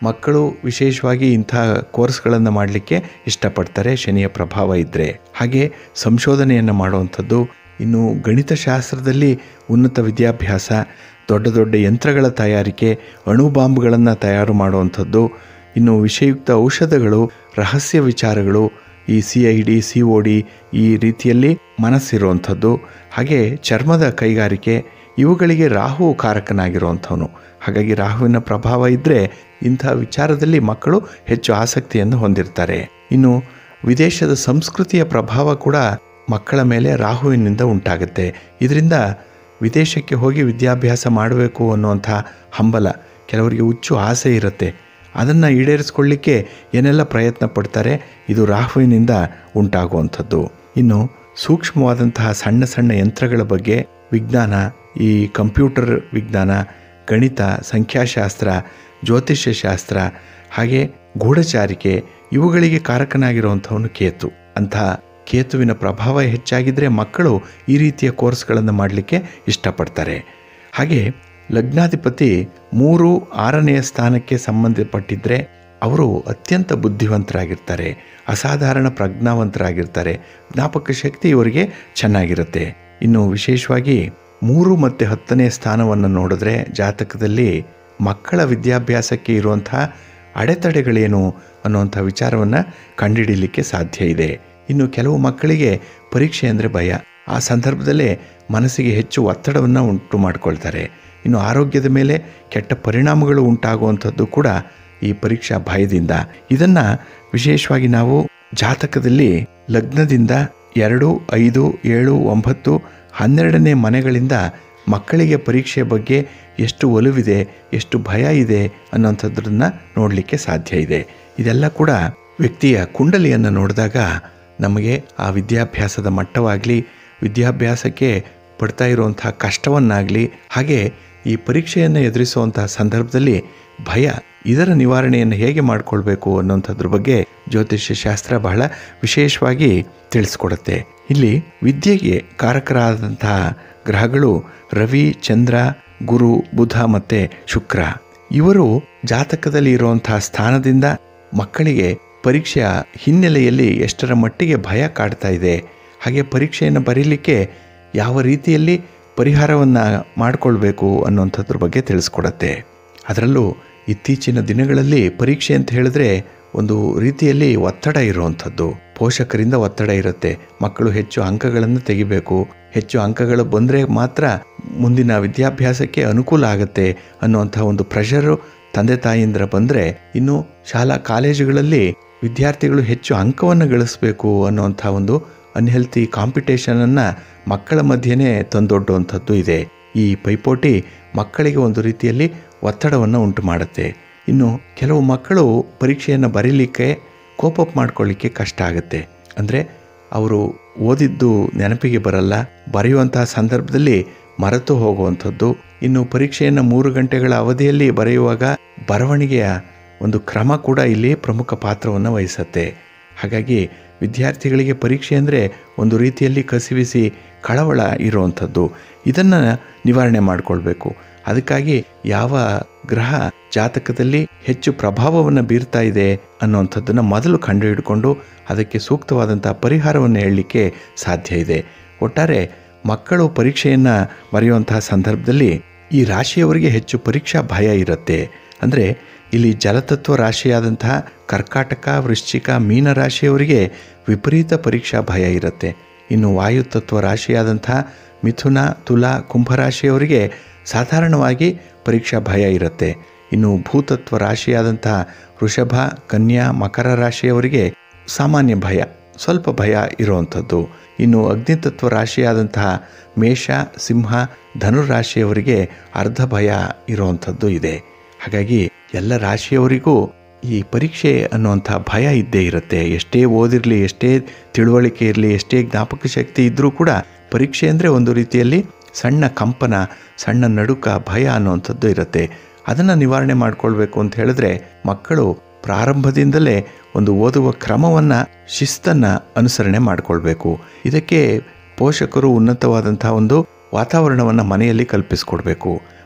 ಮಕ್ಕಳು ವಿಶೇಷವಾಗಿ ಇಂಥ ಕೋರ್ಸ್ಗಳನ್ನು ಮಾಡಲಿಕ್ಕೆ ಇಷ್ಟಪಡ್ತಾರೆ ಶನಿಯ ಪ್ರಭಾವ ಇದ್ದರೆ ಹಾಗೆ ಸಂಶೋಧನೆಯನ್ನು ಮಾಡುವಂಥದ್ದು ಇನ್ನು ಗಣಿತಶಾಸ್ತ್ರದಲ್ಲಿ ಉನ್ನತ ವಿದ್ಯಾಭ್ಯಾಸ ದೊಡ್ಡ ದೊಡ್ಡ ಯಂತ್ರಗಳ ತಯಾರಿಕೆ ಅಣು ಬಾಂಬ್ಗಳನ್ನು ತಯಾರು ಮಾಡುವಂಥದ್ದು ಇನ್ನು ವಿಷಯುಕ್ತ ಔಷಧಗಳು ರಹಸ್ಯ ವಿಚಾರಗಳು ಈ C I D C O D ಈ ರೀತಿಯಲ್ಲಿ ಮನಸ್ಸಿರುವಂಥದ್ದು ಹಾಗೆ ಚರ್ಮದ ಕೈಗಾರಿಕೆ ಇವುಗಳಿಗೆ ರಾಹು ಕಾರಕನಾಗಿರುವಂಥವನು ಹಾಗಾಗಿ ರಾಹುವಿನ ಪ್ರಭಾವ ಇದ್ದರೆ ಇಂಥ ವಿಚಾರದಲ್ಲಿ ಮಕ್ಕಳು ಹೆಚ್ಚು ಆಸಕ್ತಿಯನ್ನು ಹೊಂದಿರ್ತಾರೆ ಇನ್ನು ವಿದೇಶದ ಸಂಸ್ಕೃತಿಯ ಪ್ರಭಾವ ಕೂಡ ಮಕ್ಕಳ ಮೇಲೆ ರಾಹುವಿನಿಂದ ಉಂಟಾಗುತ್ತೆ ಇದರಿಂದ ವಿದೇಶಕ್ಕೆ ಹೋಗಿ ವಿದ್ಯಾಭ್ಯಾಸ ಮಾಡಬೇಕು ಅನ್ನುವಂಥ ಹಂಬಲ ಕೆಲವರಿಗೆ ಹುಚ್ಚು ಆಸೆ ಇರುತ್ತೆ ಅದನ್ನು ಈಡೇರಿಸ್ಕೊಳ್ಳಿಕ್ಕೆ ಏನೆಲ್ಲ ಪ್ರಯತ್ನ ಪಡ್ತಾರೆ ಇದು ರಾಹುವಿನಿಂದ ಉಂಟಾಗುವಂಥದ್ದು ಇನ್ನು ಸೂಕ್ಷ್ಮವಾದಂತಹ ಸಣ್ಣ ಸಣ್ಣ ಯಂತ್ರಗಳ ಬಗ್ಗೆ ವಿಜ್ಞಾನ ಈ ಕಂಪ್ಯೂಟರ್ ವಿಜ್ಞಾನ ಗಣಿತ ಸಂಖ್ಯಾಶಾಸ್ತ್ರ ಜ್ಯೋತಿಷ್ಯ ಶಾಸ್ತ್ರ ಹಾಗೆ ಗೂಢಚಾರಿಕೆ ಇವುಗಳಿಗೆ ಕಾರಕನಾಗಿರುವಂಥವನು ಕೇತು ಅಂಥ ಕೇತುವಿನ ಪ್ರಭಾವ ಹೆಚ್ಚಾಗಿದ್ದರೆ ಮಕ್ಕಳು ಈ ರೀತಿಯ ಕೋರ್ಸ್ಗಳನ್ನು ಮಾಡಲಿಕ್ಕೆ ಇಷ್ಟಪಡ್ತಾರೆ ಹಾಗೆ ಲಗ್ನಾಧಿಪತಿ ಮೂರು ಆರನೆಯ ಸ್ಥಾನಕ್ಕೆ ಸಂಬಂಧಪಟ್ಟಿದ್ದರೆ ಅವರು ಅತ್ಯಂತ ಬುದ್ಧಿವಂತರಾಗಿರ್ತಾರೆ ಅಸಾಧಾರಣ ಪ್ರಜ್ಞಾವಂತರಾಗಿರ್ತಾರೆ ಜ್ಞಾಪಕ ಶಕ್ತಿ ಇವರಿಗೆ ಚೆನ್ನಾಗಿರುತ್ತೆ ಇನ್ನು ವಿಶೇಷವಾಗಿ ಮೂರು ಮತ್ತು ಹತ್ತನೇ ಸ್ಥಾನವನ್ನು ನೋಡಿದ್ರೆ ಜಾತಕದಲ್ಲಿ ಮಕ್ಕಳ ವಿದ್ಯಾಭ್ಯಾಸಕ್ಕೆ ಇರುವಂತಹ ಅಡೆತಡೆಗಳೇನು ಅನ್ನುವಂಥ ವಿಚಾರವನ್ನು ಕಂಡುಹಿಡಿಯಲಿಕ್ಕೆ ಸಾಧ್ಯ ಇದೆ ಇನ್ನು ಕೆಲವು ಮಕ್ಕಳಿಗೆ ಪರೀಕ್ಷೆ ಅಂದರೆ ಭಯ ಆ ಸಂದರ್ಭದಲ್ಲೇ ಮನಸ್ಸಿಗೆ ಹೆಚ್ಚು ಒತ್ತಡವನ್ನು ಉಂಟು ಮಾಡಿಕೊಳ್ತಾರೆ ಇನ್ನು ಆರೋಗ್ಯದ ಮೇಲೆ ಕೆಟ್ಟ ಪರಿಣಾಮಗಳು ಉಂಟಾಗುವಂಥದ್ದು ಕೂಡ ಈ ಪರೀಕ್ಷಾ ಭಯದಿಂದ ಇದನ್ನು ವಿಶೇಷವಾಗಿ ನಾವು ಜಾತಕದಲ್ಲಿ ಲಗ್ನದಿಂದ ಎರಡು ಐದು ಏಳು ಒಂಬತ್ತು ಹನ್ನೆರಡನೇ ಮನೆಗಳಿಂದ ಮಕ್ಕಳಿಗೆ ಪರೀಕ್ಷೆ ಬಗ್ಗೆ ಎಷ್ಟು ಒಲವಿದೆ ಎಷ್ಟು ಭಯ ಇದೆ ಅನ್ನೋಂಥದ್ದನ್ನು ನೋಡಲಿಕ್ಕೆ ಸಾಧ್ಯ ಇದೆ ಇದೆಲ್ಲ ಕೂಡ ವ್ಯಕ್ತಿಯ ಕುಂಡಲಿಯನ್ನು ನೋಡಿದಾಗ ನಮಗೆ ಆ ವಿದ್ಯಾಭ್ಯಾಸದ ಮಟ್ಟವಾಗಲಿ ವಿದ್ಯಾಭ್ಯಾಸಕ್ಕೆ ಪಡ್ತಾ ಇರುವಂಥ ಕಷ್ಟವನ್ನಾಗಲಿ ಹಾಗೆ ಈ ಪರೀಕ್ಷೆಯನ್ನು ಎದುರಿಸುವಂತಹ ಸಂದರ್ಭದಲ್ಲಿ ಭಯ ಇದರ ನಿವಾರಣೆಯನ್ನು ಹೇಗೆ ಮಾಡಿಕೊಳ್ಬೇಕು ಅನ್ನೋಂಥದ್ರ ಬಗ್ಗೆ ಜ್ಯೋತಿಷ್ಯ ಶಾಸ್ತ್ರ ಬಹಳ ವಿಶೇಷವಾಗಿ ತಿಳಿಸ್ಕೊಡುತ್ತೆ ಇಲ್ಲಿ ವಿದ್ಯೆಗೆ ಕಾರಕರಾದಂತಹ ಗ್ರಹಗಳು ರವಿ ಚಂದ್ರ ಗುರು ಬುಧ ಮತ್ತು ಶುಕ್ರ ಇವರು ಜಾತಕದಲ್ಲಿ ಇರುವಂತಹ ಸ್ಥಾನದಿಂದ ಮಕ್ಕಳಿಗೆ ಪರೀಕ್ಷೆಯ ಹಿನ್ನೆಲೆಯಲ್ಲಿ ಎಷ್ಟರ ಮಟ್ಟಿಗೆ ಭಯ ಕಾಡ್ತಾ ಇದೆ ಹಾಗೆ ಪರೀಕ್ಷೆಯನ್ನು ಬರೀಲಿಕ್ಕೆ ಯಾವ ರೀತಿಯಲ್ಲಿ ಪರಿಹಾರವನ್ನು ಮಾಡಿಕೊಳ್ಬೇಕು ಅನ್ನೋಂಥದ್ರ ಬಗ್ಗೆ ತಿಳಿಸ್ಕೊಡತ್ತೆ ಅದರಲ್ಲೂ ಇತ್ತೀಚಿನ ದಿನಗಳಲ್ಲಿ ಪರೀಕ್ಷೆ ಅಂತ ಹೇಳಿದ್ರೆ ಒಂದು ರೀತಿಯಲ್ಲಿ ಒತ್ತಡ ಇರುವಂಥದ್ದು ಪೋಷಕರಿಂದ ಒತ್ತಡ ಇರುತ್ತೆ ಮಕ್ಕಳು ಹೆಚ್ಚು ಅಂಕಗಳನ್ನು ತೆಗಿಬೇಕು ಹೆಚ್ಚು ಅಂಕಗಳು ಬಂದರೆ ಮಾತ್ರ ಮುಂದಿನ ವಿದ್ಯಾಭ್ಯಾಸಕ್ಕೆ ಅನುಕೂಲ ಆಗುತ್ತೆ ಅನ್ನುವಂಥ ಒಂದು ಪ್ರೆಷರು ತಂದೆ ತಾಯಿಯಿಂದ ಬಂದರೆ ಇನ್ನು ಶಾಲಾ ಕಾಲೇಜುಗಳಲ್ಲಿ ವಿದ್ಯಾರ್ಥಿಗಳು ಹೆಚ್ಚು ಅಂಕವನ್ನು ಗಳಿಸಬೇಕು ಅನ್ನುವಂಥ ಒಂದು ಅನ್ಹೆಲ್ತಿ ಕಾಂಪಿಟೇಷನನ್ನು ಮಕ್ಕಳ ಮಧ್ಯೆನೇ ತಂದೊಡ್ಡುವಂಥದ್ದು ಇದೆ ಈ ಪೈಪೋಟಿ ಮಕ್ಕಳಿಗೆ ಒಂದು ರೀತಿಯಲ್ಲಿ ಒತ್ತಡವನ್ನು ಉಂಟು ಮಾಡುತ್ತೆ ಇನ್ನು ಕೆಲವು ಮಕ್ಕಳು ಪರೀಕ್ಷೆಯನ್ನು ಬರೀಲಿಕ್ಕೆ ಕೋಪಪ್ ಮಾಡ್ಕೊಳ್ಳಿಕ್ಕೆ ಕಷ್ಟ ಆಗುತ್ತೆ ಅಂದರೆ ಅವರು ಓದಿದ್ದು ನೆನಪಿಗೆ ಬರಲ್ಲ ಬರೆಯುವಂತಹ ಸಂದರ್ಭದಲ್ಲಿ ಮರೆತು ಹೋಗುವಂಥದ್ದು ಇನ್ನು ಪರೀಕ್ಷೆಯನ್ನು ಮೂರು ಗಂಟೆಗಳ ಅವಧಿಯಲ್ಲಿ ಬರೆಯುವಾಗ ಬರವಣಿಗೆಯ ಒಂದು ಕ್ರಮ ಕೂಡ ಇಲ್ಲಿ ಪ್ರಮುಖ ಪಾತ್ರವನ್ನು ವಹಿಸುತ್ತೆ ಹಾಗಾಗಿ ವಿದ್ಯಾರ್ಥಿಗಳಿಗೆ ಪರೀಕ್ಷೆ ಅಂದರೆ ಒಂದು ರೀತಿಯಲ್ಲಿ ಕಸಿವಿಸಿ ಕಳವಳ ಇರುವಂಥದ್ದು ಇದನ್ನು ನಿವಾರಣೆ ಮಾಡಿಕೊಳ್ಬೇಕು ಅದಕ್ಕಾಗಿ ಯಾವ ಗ್ರಹ ಜಾತಕದಲ್ಲಿ ಹೆಚ್ಚು ಪ್ರಭಾವವನ್ನು ಬೀರ್ತಾ ಇದೆ ಅನ್ನುವಂಥದ್ದನ್ನು ಮೊದಲು ಕಂಡುಹಿಡ್ಕೊಂಡು ಅದಕ್ಕೆ ಸೂಕ್ತವಾದಂಥ ಪರಿಹಾರವನ್ನು ಹೇಳಲಿಕ್ಕೆ ಸಾಧ್ಯ ಇದೆ ಒಟ್ಟಾರೆ ಮಕ್ಕಳು ಪರೀಕ್ಷೆಯನ್ನು ಬರೆಯುವಂತಹ ಸಂದರ್ಭದಲ್ಲಿ ಈ ರಾಶಿಯವರಿಗೆ ಹೆಚ್ಚು ಪರೀಕ್ಷಾ ಭಯ ಇರುತ್ತೆ ಅಂದರೆ ಇಲ್ಲಿ ಜಲತತ್ವ ರಾಶಿಯಾದಂತಹ ಕರ್ಕಾಟಕ ವೃಶ್ಚಿಕ ಮೀನ ರಾಶಿಯವರಿಗೆ ವಿಪರೀತ ಪರೀಕ್ಷಾ ಭಯ ಇರುತ್ತೆ ಇನ್ನು ವಾಯುತತ್ವ ರಾಶಿಯಾದಂತಹ ಮಿಥುನ ತುಲಾ ಕುಂಭರಾಶಿಯವರಿಗೆ ಸಾಧಾರಣವಾಗಿ ಪರೀಕ್ಷಾ ಭಯ ಇರುತ್ತೆ ಇನ್ನು ಭೂತತ್ವ ರಾಶಿಯಾದಂತಹ ವೃಷಭ ಕನ್ಯಾ ಮಕರ ರಾಶಿಯವರಿಗೆ ಸಾಮಾನ್ಯ ಭಯ ಸ್ವಲ್ಪ ಭಯ ಇರುವಂಥದ್ದು ಇನ್ನು ಅಗ್ನಿತತ್ವ ರಾಶಿಯಾದಂತಹ ಮೇಷ ಸಿಂಹ ಧನುರಾಶಿಯವರಿಗೆ ಅರ್ಧ ಭಯ ಇರುವಂಥದ್ದು ಇದೆ ಹಾಗಾಗಿ ಎಲ್ಲ ರಾಶಿಯವರಿಗೂ ಈ ಪರೀಕ್ಷೆ ಅನ್ನುವಂಥ ಭಯ ಇದ್ದೇ ಇರುತ್ತೆ ಎಷ್ಟೇ ಓದಿರಲಿ ಎಷ್ಟೇ ತಿಳುವಳಿಕೆ ಇರಲಿ ಎಷ್ಟೇ ಜ್ಞಾಪಕ ಶಕ್ತಿ ಇದ್ದರೂ ಕೂಡ ಪರೀಕ್ಷೆ ಅಂದರೆ ಒಂದು ರೀತಿಯಲ್ಲಿ ಸಣ್ಣ ಕಂಪನ ಸಣ್ಣ ನಡುಕ ಭಯ ಅನ್ನುವಂಥದ್ದು ಇರುತ್ತೆ ಅದನ್ನು ನಿವಾರಣೆ ಮಾಡಿಕೊಳ್ಬೇಕು ಅಂತ ಹೇಳಿದ್ರೆ ಮಕ್ಕಳು ಪ್ರಾರಂಭದಿಂದಲೇ ಒಂದು ಓದುವ ಕ್ರಮವನ್ನು ಶಿಸ್ತನ್ನು ಅನುಸರಣೆ ಮಾಡಿಕೊಳ್ಬೇಕು ಇದಕ್ಕೆ ಪೋಷಕರು ಉನ್ನತವಾದಂಥ ಒಂದು ವಾತಾವರಣವನ್ನು ಮನೆಯಲ್ಲಿ ಕಲ್ಪಿಸ್ಕೊಡ್ಬೇಕು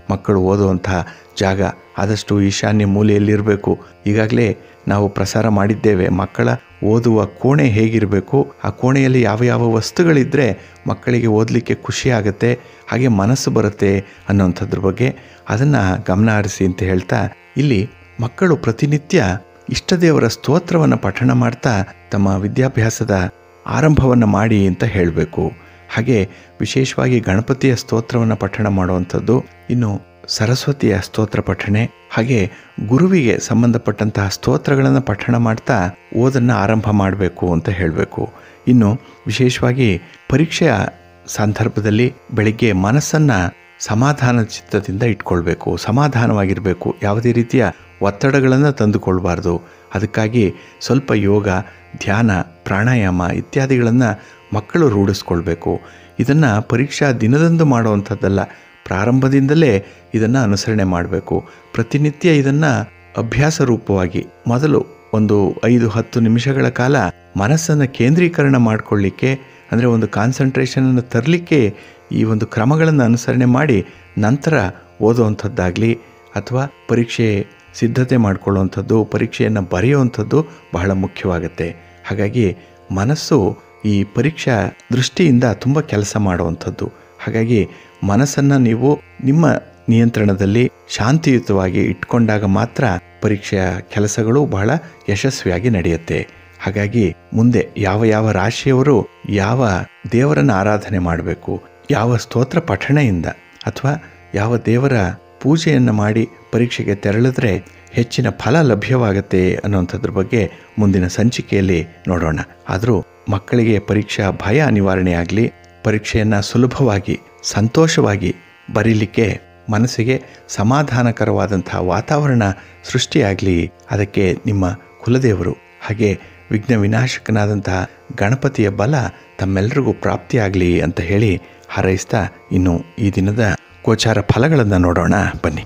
ಮಕ್ಕಳು ಓದುವಂಥ ಜಾಗ ಆದಷ್ಟು ಈಶಾನ್ಯ ಮೂಲೆಯಲ್ಲಿರಬೇಕು ಈಗಾಗಲೇ ನಾವು ಪ್ರಸಾರ ಮಾಡಿದ್ದೇವೆ ಮಕ್ಕಳ ಓದುವ ಕೋಣೆ ಹೇಗಿರಬೇಕು ಆ ಕೋಣೆಯಲ್ಲಿ ಯಾವ ಯಾವ ವಸ್ತುಗಳಿದ್ದರೆ ಮಕ್ಕಳಿಗೆ ಓದಲಿಕ್ಕೆ ಖುಷಿ ಆಗುತ್ತೆ ಹಾಗೆ ಮನಸ್ಸು ಬರುತ್ತೆ ಅನ್ನೋಂಥದ್ರ ಬಗ್ಗೆ ಅದನ್ನು ಗಮನ ಹರಿಸಿ ಅಂತ ಹೇಳ್ತಾ ಇಲ್ಲಿ ಮಕ್ಕಳು ಪ್ರತಿನಿತ್ಯ ಇಷ್ಟದೇವರ ಸ್ತೋತ್ರವನ್ನು ಪಠಣ ಮಾಡ್ತಾ ತಮ್ಮ ವಿದ್ಯಾಭ್ಯಾಸದ ಆರಂಭವನ್ನು ಮಾಡಿ ಅಂತ ಹೇಳಬೇಕು ಹಾಗೆ ವಿಶೇಷವಾಗಿ ಗಣಪತಿಯ ಸ್ತೋತ್ರವನ್ನು ಪಠಣ ಮಾಡುವಂಥದ್ದು ಇನ್ನು ಸರಸ್ವತಿಯ ಸ್ತೋತ್ರ ಪಠಣೆ ಹಾಗೆ ಗುರುವಿಗೆ ಸಂಬಂಧಪಟ್ಟಂತಹ ಸ್ತೋತ್ರಗಳನ್ನು ಪಠಣ ಮಾಡ್ತಾ ಓದನ್ನು ಆರಂಭ ಮಾಡಬೇಕು ಅಂತ ಹೇಳಬೇಕು ಇನ್ನು ವಿಶೇಷವಾಗಿ ಪರೀಕ್ಷೆಯ ಸಂದರ್ಭದಲ್ಲಿ ಬೆಳಿಗ್ಗೆ ಮನಸ್ಸನ್ನು ಸಮಾಧಾನ ಚಿತ್ತದಿಂದ ಇಟ್ಕೊಳ್ಬೇಕು ಸಮಾಧಾನವಾಗಿರಬೇಕು ಯಾವುದೇ ರೀತಿಯ ಒತ್ತಡಗಳನ್ನು ತಂದುಕೊಳ್ಬಾರ್ದು ಅದಕ್ಕಾಗಿ ಸ್ವಲ್ಪ ಯೋಗ ಧ್ಯಾನ ಪ್ರಾಣಾಯಾಮ ಇತ್ಯಾದಿಗಳನ್ನು ಮಕ್ಕಳು ರೂಢಿಸ್ಕೊಳ್ಬೇಕು ಇದನ್ನು ಪರೀಕ್ಷಾ ದಿನದಂದು ಮಾಡುವಂಥದ್ದಲ್ಲ ಪ್ರಾರಂಭದಿಂದಲೇ ಇದನ್ನು ಅನುಸರಣೆ ಮಾಡಬೇಕು ಪ್ರತಿನಿತ್ಯ ಇದನ್ನು ಅಭ್ಯಾಸ ರೂಪವಾಗಿ ಮೊದಲು ಒಂದು ಐದು ಹತ್ತು ನಿಮಿಷಗಳ ಕಾಲ ಮನಸ್ಸನ್ನು ಕೇಂದ್ರೀಕರಣ ಮಾಡಿಕೊಳ್ಳಿಕ್ಕೆ ಅಂದರೆ ಒಂದು ಕಾನ್ಸಂಟ್ರೇಷನನ್ನು ತರಲಿಕ್ಕೆ ಈ ಒಂದು ಕ್ರಮಗಳನ್ನು ಅನುಸರಣೆ ಮಾಡಿ ನಂತರ ಓದುವಂಥದ್ದಾಗಲಿ ಅಥವಾ ಪರೀಕ್ಷೆ ಸಿದ್ಧತೆ ಮಾಡಿಕೊಳ್ಳುವಂಥದ್ದು ಪರೀಕ್ಷೆಯನ್ನು ಬರೆಯುವಂಥದ್ದು ಬಹಳ ಮುಖ್ಯವಾಗುತ್ತೆ ಹಾಗಾಗಿ ಮನಸ್ಸು ಈ ಪರೀಕ್ಷಾ ದೃಷ್ಟಿಯಿಂದ ತುಂಬ ಕೆಲಸ ಮಾಡುವಂಥದ್ದು ಹಾಗಾಗಿ ಮನಸ್ಸನ್ನು ನೀವು ನಿಮ್ಮ ನಿಯಂತ್ರಣದಲ್ಲಿ ಶಾಂತಿಯುತವಾಗಿ ಇಟ್ಕೊಂಡಾಗ ಮಾತ್ರ ಪರೀಕ್ಷೆಯ ಕೆಲಸಗಳು ಬಹಳ ಯಶಸ್ವಿಯಾಗಿ ನಡೆಯುತ್ತೆ ಹಾಗಾಗಿ ಮುಂದೆ ಯಾವ ಯಾವ ರಾಶಿಯವರು ಯಾವ ದೇವರನ್ನು ಆರಾಧನೆ ಮಾಡಬೇಕು ಯಾವ ಸ್ತೋತ್ರ ಪಠಣೆಯಿಂದ ಅಥವಾ ಯಾವ ದೇವರ ಪೂಜೆಯನ್ನು ಮಾಡಿ ಪರೀಕ್ಷೆಗೆ ತೆರಳಿದ್ರೆ ಹೆಚ್ಚಿನ ಫಲ ಲಭ್ಯವಾಗುತ್ತೆ ಅನ್ನುವಂಥದ್ರ ಬಗ್ಗೆ ಮುಂದಿನ ಸಂಚಿಕೆಯಲ್ಲಿ ನೋಡೋಣ ಆದರೂ ಮಕ್ಕಳಿಗೆ ಪರೀಕ್ಷಾ ಭಯ ನಿವಾರಣೆ ಆಗಲಿ ಪರೀಕ್ಷೆಯನ್ನು ಸುಲಭವಾಗಿ ಸಂತೋಷವಾಗಿ ಬರೀಲಿಕ್ಕೆ ಮನಸ್ಸಿಗೆ ಸಮಾಧಾನಕರವಾದಂತಹ ವಾತಾವರಣ ಸೃಷ್ಟಿಯಾಗಲಿ ಅದಕ್ಕೆ ನಿಮ್ಮ ಕುಲದೇವರು ಹಾಗೆ ವಿಘ್ನ ವಿನಾಶಕನಾದಂತಹ ಗಣಪತಿಯ ಬಲ ತಮ್ಮೆಲ್ಲರಿಗೂ ಪ್ರಾಪ್ತಿಯಾಗಲಿ ಅಂತ ಹೇಳಿ ಹಾರೈಸ್ತಾ ಇನ್ನು ಈ ದಿನದ ಗೋಚಾರ ಫಲಗಳನ್ನು ನೋಡೋಣ ಬನ್ನಿ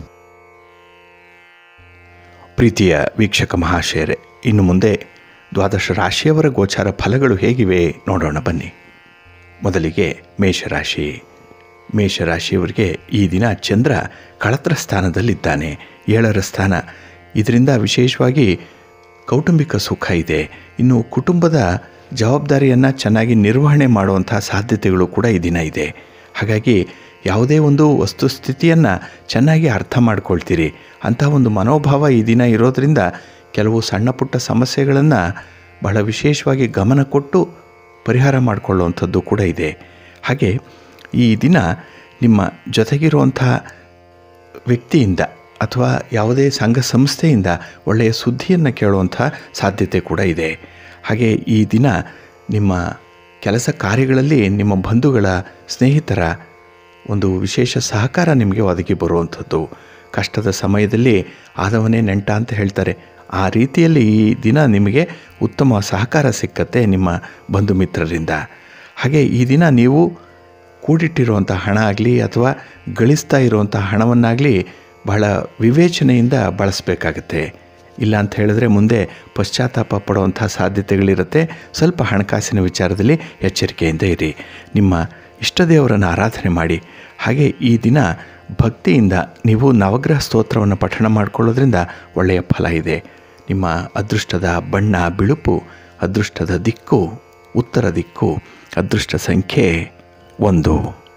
ಪ್ರೀತಿಯ ವೀಕ್ಷಕ ಮಹಾಶಯರೇ ಇನ್ನು ಮುಂದೆ ದ್ವಾದಶ ರಾಶಿಯವರ ಗೋಚಾರ ಫಲಗಳು ಹೇಗಿವೆ ನೋಡೋಣ ಬನ್ನಿ ಮೊದಲಿಗೆ ಮೇಷರಾಶಿ ಮೇಷರಾಶಿಯವರಿಗೆ ಈ ದಿನ ಚಂದ್ರ ಕಳತ್ರ ಸ್ಥಾನದಲ್ಲಿದ್ದಾನೆ ಏಳರ ಸ್ಥಾನ ಇದರಿಂದ ವಿಶೇಷವಾಗಿ ಕೌಟುಂಬಿಕ ಸುಖ ಇದೆ ಇನ್ನು ಕುಟುಂಬದ ಜವಾಬ್ದಾರಿಯನ್ನು ಚೆನ್ನಾಗಿ ನಿರ್ವಹಣೆ ಮಾಡುವಂಥ ಸಾಧ್ಯತೆಗಳು ಕೂಡ ಈ ದಿನ ಇದೆ ಹಾಗಾಗಿ ಯಾವುದೇ ಒಂದು ವಸ್ತುಸ್ಥಿತಿಯನ್ನು ಚೆನ್ನಾಗಿ ಅರ್ಥ ಮಾಡ್ಕೊಳ್ತೀರಿ ಅಂಥ ಒಂದು ಮನೋಭಾವ ಈ ದಿನ ಇರೋದರಿಂದ ಕೆಲವು ಸಣ್ಣ ಪುಟ್ಟ ಸಮಸ್ಯೆಗಳನ್ನು ಬಹಳ ವಿಶೇಷವಾಗಿ ಗಮನ ಕೊಟ್ಟು ಪರಿಹಾರ ಮಾಡಿಕೊಳ್ಳುವಂಥದ್ದು ಕೂಡ ಇದೆ ಹಾಗೆ ಈ ದಿನ ನಿಮ್ಮ ಜೊತೆಗಿರುವಂಥ ವ್ಯಕ್ತಿಯಿಂದ ಅಥವಾ ಯಾವುದೇ ಸಂಘ ಸಂಸ್ಥೆಯಿಂದ ಒಳ್ಳೆಯ ಸುದ್ದಿಯನ್ನು ಕೇಳುವಂಥ ಸಾಧ್ಯತೆ ಕೂಡ ಇದೆ ಹಾಗೆ ಈ ದಿನ ನಿಮ್ಮ ಕೆಲಸ ಕಾರ್ಯಗಳಲ್ಲಿ ನಿಮ್ಮ ಬಂಧುಗಳ ಸ್ನೇಹಿತರ ಒಂದು ವಿಶೇಷ ಸಹಕಾರ ನಿಮಗೆ ಒದಗಿ ಬರುವಂಥದ್ದು ಕಷ್ಟದ ಸಮಯದಲ್ಲಿ ಆದವನೇ ನೆಂಟ ಅಂತ ಹೇಳ್ತಾರೆ ಆ ರೀತಿಯಲ್ಲಿ ಈ ದಿನ ನಿಮಗೆ ಉತ್ತಮ ಸಹಕಾರ ಸಿಕ್ಕತ್ತೆ ನಿಮ್ಮ ಬಂಧು ಮಿತ್ರರಿಂದ ಹಾಗೆ ಈ ದಿನ ನೀವು ಕೂಡಿಟ್ಟಿರುವಂಥ ಹಣ ಆಗಲಿ ಅಥವಾ ಗಳಿಸ್ತಾ ಇರುವಂಥ ಹಣವನ್ನಾಗಲಿ ಬಹಳ ವಿವೇಚನೆಯಿಂದ ಬಳಸಬೇಕಾಗತ್ತೆ ಇಲ್ಲ ಅಂತ ಹೇಳಿದ್ರೆ ಮುಂದೆ ಪಶ್ಚಾತ್ತಾಪ ಪಡುವಂಥ ಸಾಧ್ಯತೆಗಳಿರುತ್ತೆ ಸ್ವಲ್ಪ ಹಣಕಾಸಿನ ವಿಚಾರದಲ್ಲಿ ಎಚ್ಚರಿಕೆಯಿಂದ ಇರಿ ನಿಮ್ಮ ಇಷ್ಟದೇವರನ್ನು ಆರಾಧನೆ ಮಾಡಿ ಹಾಗೆ ಈ ದಿನ ಭಕ್ತಿಯಿಂದ ನೀವು ನವಗ್ರಹ ಸ್ತೋತ್ರವನ್ನು ಪಠಣ ಮಾಡಿಕೊಳ್ಳೋದ್ರಿಂದ ಒಳ್ಳೆಯ ಫಲ ಇದೆ ನಿಮ್ಮ ಅದೃಷ್ಟದ ಬಣ್ಣ ಬಿಳುಪು ಅದೃಷ್ಟದ ದಿಕ್ಕು ಉತ್ತರ ದಿಕ್ಕು ಅದೃಷ್ಟ ಸಂಖ್ಯೆ ಒಂದು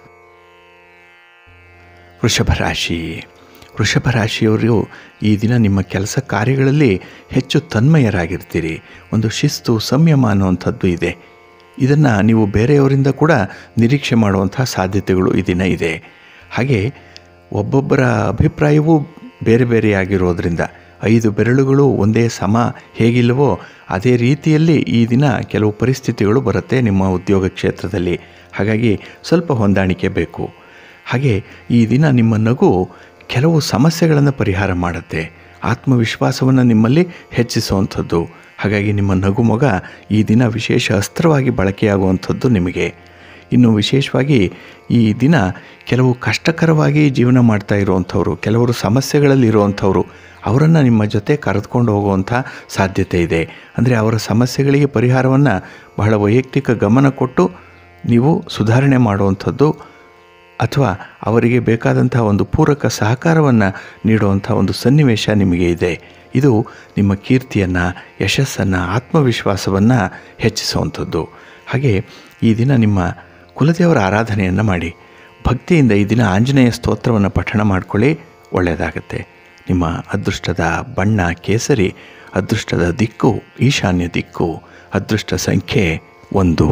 ವೃಷಭ ರಾಶಿ ವೃಷಭ ರಾಶಿಯವರು ಈ ದಿನ ನಿಮ್ಮ ಕೆಲಸ ಕಾರ್ಯಗಳಲ್ಲಿ ಹೆಚ್ಚು ತನ್ಮಯರಾಗಿರ್ತೀರಿ ಒಂದು ಶಿಸ್ತು ಸಂಯಮ ಅನ್ನುವಂಥದ್ದು ಇದೆ ಇದನ್ನು ನೀವು ಬೇರೆಯವರಿಂದ ಕೂಡ ನಿರೀಕ್ಷೆ ಮಾಡುವಂಥ ಸಾಧ್ಯತೆಗಳು ಈ ದಿನ ಇದೆ ಹಾಗೆ ಒಬ್ಬೊಬ್ಬರ ಅಭಿಪ್ರಾಯವೂ ಬೇರೆ ಬೇರೆಯಾಗಿರೋದ್ರಿಂದ ಐದು ಬೆರಳುಗಳು ಒಂದೇ ಸಮ ಹೇಗಿಲ್ಲವೋ ಅದೇ ರೀತಿಯಲ್ಲಿ ಈ ದಿನ ಕೆಲವು ಪರಿಸ್ಥಿತಿಗಳು ಬರುತ್ತೆ ನಿಮ್ಮ ಉದ್ಯೋಗ ಕ್ಷೇತ್ರದಲ್ಲಿ ಹಾಗಾಗಿ ಸ್ವಲ್ಪ ಹೊಂದಾಣಿಕೆ ಬೇಕು ಹಾಗೆ ಈ ದಿನ ನಿಮ್ಮ ನಗು ಕೆಲವು ಸಮಸ್ಯೆಗಳನ್ನು ಪರಿಹಾರ ಮಾಡುತ್ತೆ ಆತ್ಮವಿಶ್ವಾಸವನ್ನು ನಿಮ್ಮಲ್ಲಿ ಹೆಚ್ಚಿಸುವಂಥದ್ದು ಹಾಗಾಗಿ ನಿಮ್ಮ ನಗು ಮೊಗ ಈ ದಿನ ವಿಶೇಷ ಅಸ್ತ್ರವಾಗಿ ಬಳಕೆಯಾಗುವಂಥದ್ದು ನಿಮಗೆ ಇನ್ನು ವಿಶೇಷವಾಗಿ ಈ ದಿನ ಕೆಲವು ಕಷ್ಟಕರವಾಗಿ ಜೀವನ ಮಾಡ್ತಾ ಇರುವಂಥವ್ರು ಕೆಲವರು ಸಮಸ್ಯೆಗಳಲ್ಲಿ ಇರುವಂಥವ್ರು ಅವರನ್ನು ನಿಮ್ಮ ಜೊತೆ ಕರೆದುಕೊಂಡು ಹೋಗುವಂಥ ಸಾಧ್ಯತೆ ಇದೆ ಅಂದರೆ ಅವರ ಸಮಸ್ಯೆಗಳಿಗೆ ಪರಿಹಾರವನ್ನು ಬಹಳ ವೈಯಕ್ತಿಕ ಗಮನ ಕೊಟ್ಟು ನೀವು ಸುಧಾರಣೆ ಮಾಡುವಂಥದ್ದು ಅಥವಾ ಅವರಿಗೆ ಬೇಕಾದಂಥ ಒಂದು ಪೂರಕ ಸಹಕಾರವನ್ನು ನೀಡುವಂಥ ಒಂದು ಸನ್ನಿವೇಶ ನಿಮಗೆ ಇದೆ ಇದು ನಿಮ್ಮ ಕೀರ್ತಿಯನ್ನು ಯಶಸ್ಸನ್ನು ಆತ್ಮವಿಶ್ವಾಸವನ್ನು ಹೆಚ್ಚಿಸುವಂಥದ್ದು ಹಾಗೆ ಈ ದಿನ ನಿಮ್ಮ ಕುಲದೇವರ ಆರಾಧನೆಯನ್ನು ಮಾಡಿ ಭಕ್ತಿಯಿಂದ ಈ ದಿನ ಆಂಜನೇಯ ಸ್ತೋತ್ರವನ್ನು ಪಠಣ ಮಾಡಿಕೊಳ್ಳಿ ಒಳ್ಳೆಯದಾಗತ್ತೆ ನಿಮ್ಮ ಅದೃಷ್ಟದ ಬಣ್ಣ ಕೇಸರಿ ಅದೃಷ್ಟದ ದಿಕ್ಕು ಈಶಾನ್ಯ ದಿಕ್ಕು ಅದೃಷ್ಟ ಸಂಖ್ಯೆ ಒಂದು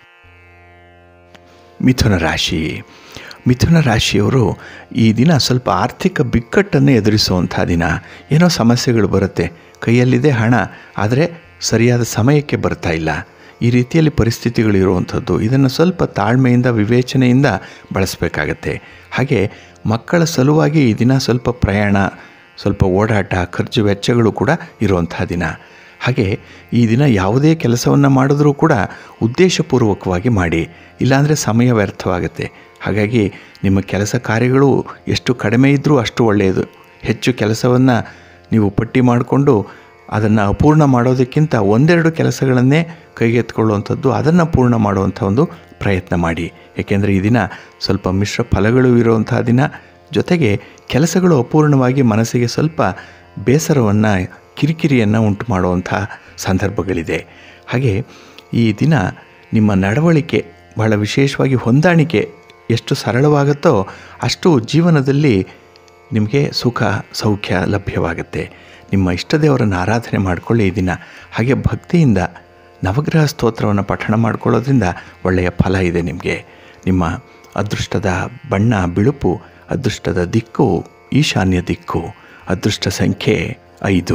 ಮಿಥುನ ರಾಶಿ ಮಿಥುನ ರಾಶಿಯವರು ಈ ದಿನ ಸ್ವಲ್ಪ ಆರ್ಥಿಕ ಬಿಕ್ಕಟ್ಟನ್ನು ಎದುರಿಸುವಂಥ ದಿನ ಏನೋ ಸಮಸ್ಯೆಗಳು ಬರುತ್ತೆ ಕೈಯಲ್ಲಿದೆ ಹಣ ಆದರೆ ಸರಿಯಾದ ಸಮಯಕ್ಕೆ ಬರ್ತಾ ಇಲ್ಲ ಈ ರೀತಿಯಲ್ಲಿ ಪರಿಸ್ಥಿತಿಗಳು ಇರುವಂಥದ್ದು ಇದನ್ನು ಸ್ವಲ್ಪ ತಾಳ್ಮೆಯಿಂದ ವಿವೇಚನೆಯಿಂದ ಬಳಸಬೇಕಾಗತ್ತೆ ಹಾಗೆ ಮಕ್ಕಳ ಸಲುವಾಗಿ ಈ ದಿನ ಸ್ವಲ್ಪ ಪ್ರಯಾಣ ಸ್ವಲ್ಪ ಓಡಾಟ ಖರ್ಚು ವೆಚ್ಚಗಳು ಕೂಡ ಇರುವಂಥ ದಿನ ಹಾಗೆ ಈ ದಿನ ಯಾವುದೇ ಕೆಲಸವನ್ನು ಮಾಡಿದ್ರೂ ಕೂಡ ಉದ್ದೇಶಪೂರ್ವಕವಾಗಿ ಮಾಡಿ ಇಲ್ಲಾಂದರೆ ಸಮಯ ವ್ಯರ್ಥವಾಗುತ್ತೆ ಹಾಗಾಗಿ ನಿಮ್ಮ ಕೆಲಸ ಕಾರ್ಯಗಳು ಎಷ್ಟು ಕಡಿಮೆ ಇದ್ದರೂ ಅಷ್ಟು ಒಳ್ಳೆಯದು ಹೆಚ್ಚು ಕೆಲಸವನ್ನು ನೀವು ಪಟ್ಟಿ ಮಾಡಿಕೊಂಡು ಅದನ್ನು ಅಪೂರ್ಣ ಮಾಡೋದಕ್ಕಿಂತ ಒಂದೆರಡು ಕೆಲಸಗಳನ್ನೇ ಕೈಗೆತ್ಕೊಳ್ಳುವಂಥದ್ದು ಅದನ್ನು ಪೂರ್ಣ ಮಾಡುವಂಥ ಒಂದು ಪ್ರಯತ್ನ ಮಾಡಿ ಏಕೆಂದರೆ ಈ ದಿನ ಸ್ವಲ್ಪ ಮಿಶ್ರ ಫಲಗಳು ಇರುವಂಥ ದಿನ ಜೊತೆಗೆ ಕೆಲಸಗಳು ಅಪೂರ್ಣವಾಗಿ ಮನಸ್ಸಿಗೆ ಸ್ವಲ್ಪ ಬೇಸರವನ್ನು ಕಿರಿಕಿರಿಯನ್ನು ಉಂಟು ಮಾಡುವಂಥ ಸಂದರ್ಭಗಳಿದೆ ಹಾಗೆ ಈ ದಿನ ನಿಮ್ಮ ನಡವಳಿಕೆ ಬಹಳ ವಿಶೇಷವಾಗಿ ಹೊಂದಾಣಿಕೆ ಎಷ್ಟು ಸರಳವಾಗುತ್ತೋ ಅಷ್ಟು ಜೀವನದಲ್ಲಿ ನಿಮಗೆ ಸುಖ ಸೌಖ್ಯ ಲಭ್ಯವಾಗುತ್ತೆ ನಿಮ್ಮ ಇಷ್ಟ ದೇವರನ್ನು ಆರಾಧನೆ ಮಾಡಿಕೊಳ್ಳಿ ಈ ದಿನ ಹಾಗೆ ಭಕ್ತಿಯಿಂದ ನವಗ್ರಹ ಸ್ತೋತ್ರವನ್ನು ಪಠಣ ಮಾಡಿಕೊಳ್ಳೋದ್ರಿಂದ ಒಳ್ಳೆಯ ಫಲ ಇದೆ ನಿಮಗೆ ನಿಮ್ಮ ಅದೃಷ್ಟದ ಬಣ್ಣ ಬಿಳುಪು ಅದೃಷ್ಟದ ದಿಕ್ಕು ಈಶಾನ್ಯ ದಿಕ್ಕು ಅದೃಷ್ಟ ಸಂಖ್ಯೆ ಐದು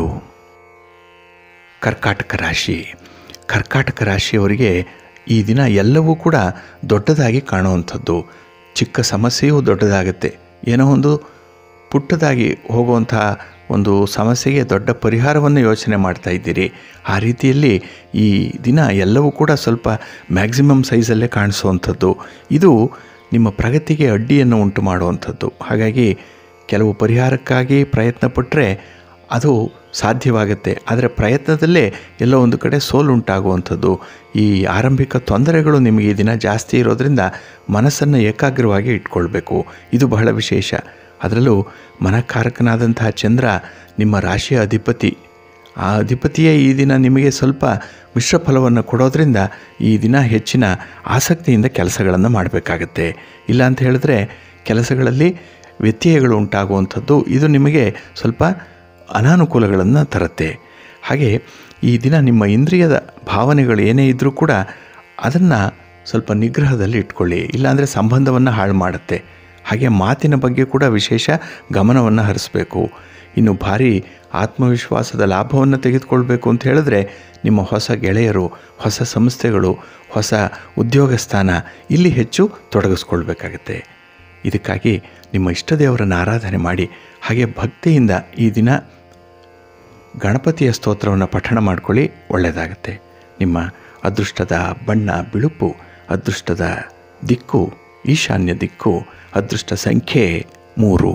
ಕರ್ಕಾಟಕ ರಾಶಿ ಕರ್ಕಾಟಕ ರಾಶಿಯವರಿಗೆ ಈ ದಿನ ಎಲ್ಲವೂ ಕೂಡ ದೊಡ್ಡದಾಗಿ ಕಾಣುವಂಥದ್ದು ಚಿಕ್ಕ ಸಮಸ್ಯೆಯೂ ದೊಡ್ಡದಾಗುತ್ತೆ ಏನೋ ಒಂದು ಪುಟ್ಟದಾಗಿ ಹೋಗುವಂಥ ಒಂದು ಸಮಸ್ಯೆಗೆ ದೊಡ್ಡ ಪರಿಹಾರವನ್ನು ಯೋಚನೆ ಮಾಡ್ತಾ ಇದ್ದೀರಿ ಆ ರೀತಿಯಲ್ಲಿ ಈ ದಿನ ಎಲ್ಲವೂ ಕೂಡ ಸ್ವಲ್ಪ ಮ್ಯಾಕ್ಸಿಮಮ್ ಸೈಜಲ್ಲೇ ಕಾಣಿಸುವಂಥದ್ದು ಇದು ನಿಮ್ಮ ಪ್ರಗತಿಗೆ ಅಡ್ಡಿಯನ್ನು ಉಂಟು ಮಾಡುವಂಥದ್ದು ಹಾಗಾಗಿ ಕೆಲವು ಪರಿಹಾರಕ್ಕಾಗಿ ಪ್ರಯತ್ನ ಪಟ್ಟರೆ ಅದು ಸಾಧ್ಯವಾಗುತ್ತೆ ಆದರೆ ಪ್ರಯತ್ನದಲ್ಲೇ ಎಲ್ಲೋ ಒಂದು ಕಡೆ ಸೋಲುಂಟಾಗುವಂಥದ್ದು ಈ ಆರಂಭಿಕ ತೊಂದರೆಗಳು ನಿಮಗೆ ಈ ದಿನ ಜಾಸ್ತಿ ಇರೋದರಿಂದ ಮನಸ್ಸನ್ನು ಏಕಾಗ್ರವಾಗಿ ಇಟ್ಕೊಳ್ಬೇಕು ಇದು ಬಹಳ ವಿಶೇಷ ಅದರಲ್ಲೂ ಮನಕಾರಕನಾದಂತಹ ಚಂದ್ರ ನಿಮ್ಮ ರಾಶಿಯ ಅಧಿಪತಿ ಆ ಅಧಿಪತಿಯೇ ಈ ದಿನ ನಿಮಗೆ ಸ್ವಲ್ಪ ಮಿಶ್ರ ಫಲವನ್ನು ಕೊಡೋದ್ರಿಂದ ಈ ದಿನ ಹೆಚ್ಚಿನ ಆಸಕ್ತಿಯಿಂದ ಕೆಲಸಗಳನ್ನು ಮಾಡಬೇಕಾಗತ್ತೆ ಇಲ್ಲ ಅಂತ ಹೇಳಿದ್ರೆ ಕೆಲಸಗಳಲ್ಲಿ ವ್ಯತ್ಯಯಗಳು ಉಂಟಾಗುವಂಥದ್ದು ಇದು ನಿಮಗೆ ಸ್ವಲ್ಪ ಅನಾನುಕೂಲಗಳನ್ನು ತರುತ್ತೆ ಹಾಗೆ ಈ ದಿನ ನಿಮ್ಮ ಇಂದ್ರಿಯದ ಭಾವನೆಗಳು ಏನೇ ಇದ್ದರೂ ಕೂಡ ಅದನ್ನು ಸ್ವಲ್ಪ ನಿಗ್ರಹದಲ್ಲಿ ಇಟ್ಕೊಳ್ಳಿ ಇಲ್ಲಾಂದರೆ ಸಂಬಂಧವನ್ನು ಹಾಳು ಮಾಡುತ್ತೆ ಹಾಗೆ ಮಾತಿನ ಬಗ್ಗೆ ಕೂಡ ವಿಶೇಷ ಗಮನವನ್ನು ಹರಿಸಬೇಕು ಇನ್ನು ಭಾರಿ ಆತ್ಮವಿಶ್ವಾಸದ ಲಾಭವನ್ನು ತೆಗೆದುಕೊಳ್ಬೇಕು ಅಂತ ಹೇಳಿದ್ರೆ ನಿಮ್ಮ ಹೊಸ ಗೆಳೆಯರು ಹೊಸ ಸಂಸ್ಥೆಗಳು ಹೊಸ ಉದ್ಯೋಗ ಸ್ಥಾನ ಇಲ್ಲಿ ಹೆಚ್ಚು ತೊಡಗಿಸ್ಕೊಳ್ಬೇಕಾಗತ್ತೆ ಇದಕ್ಕಾಗಿ ನಿಮ್ಮ ಇಷ್ಟ ದೇವರನ್ನು ಆರಾಧನೆ ಮಾಡಿ ಹಾಗೆ ಭಕ್ತಿಯಿಂದ ಈ ದಿನ ಗಣಪತಿಯ ಸ್ತೋತ್ರವನ್ನು ಪಠಣ ಮಾಡ್ಕೊಳ್ಳಿ ಒಳ್ಳೆಯದಾಗತ್ತೆ ನಿಮ್ಮ ಅದೃಷ್ಟದ ಬಣ್ಣ ಬಿಳುಪು ಅದೃಷ್ಟದ ದಿಕ್ಕು ಈಶಾನ್ಯ ದಿಕ್ಕು ಅದೃಷ್ಟ ಸಂಖ್ಯೆ ಮೂರು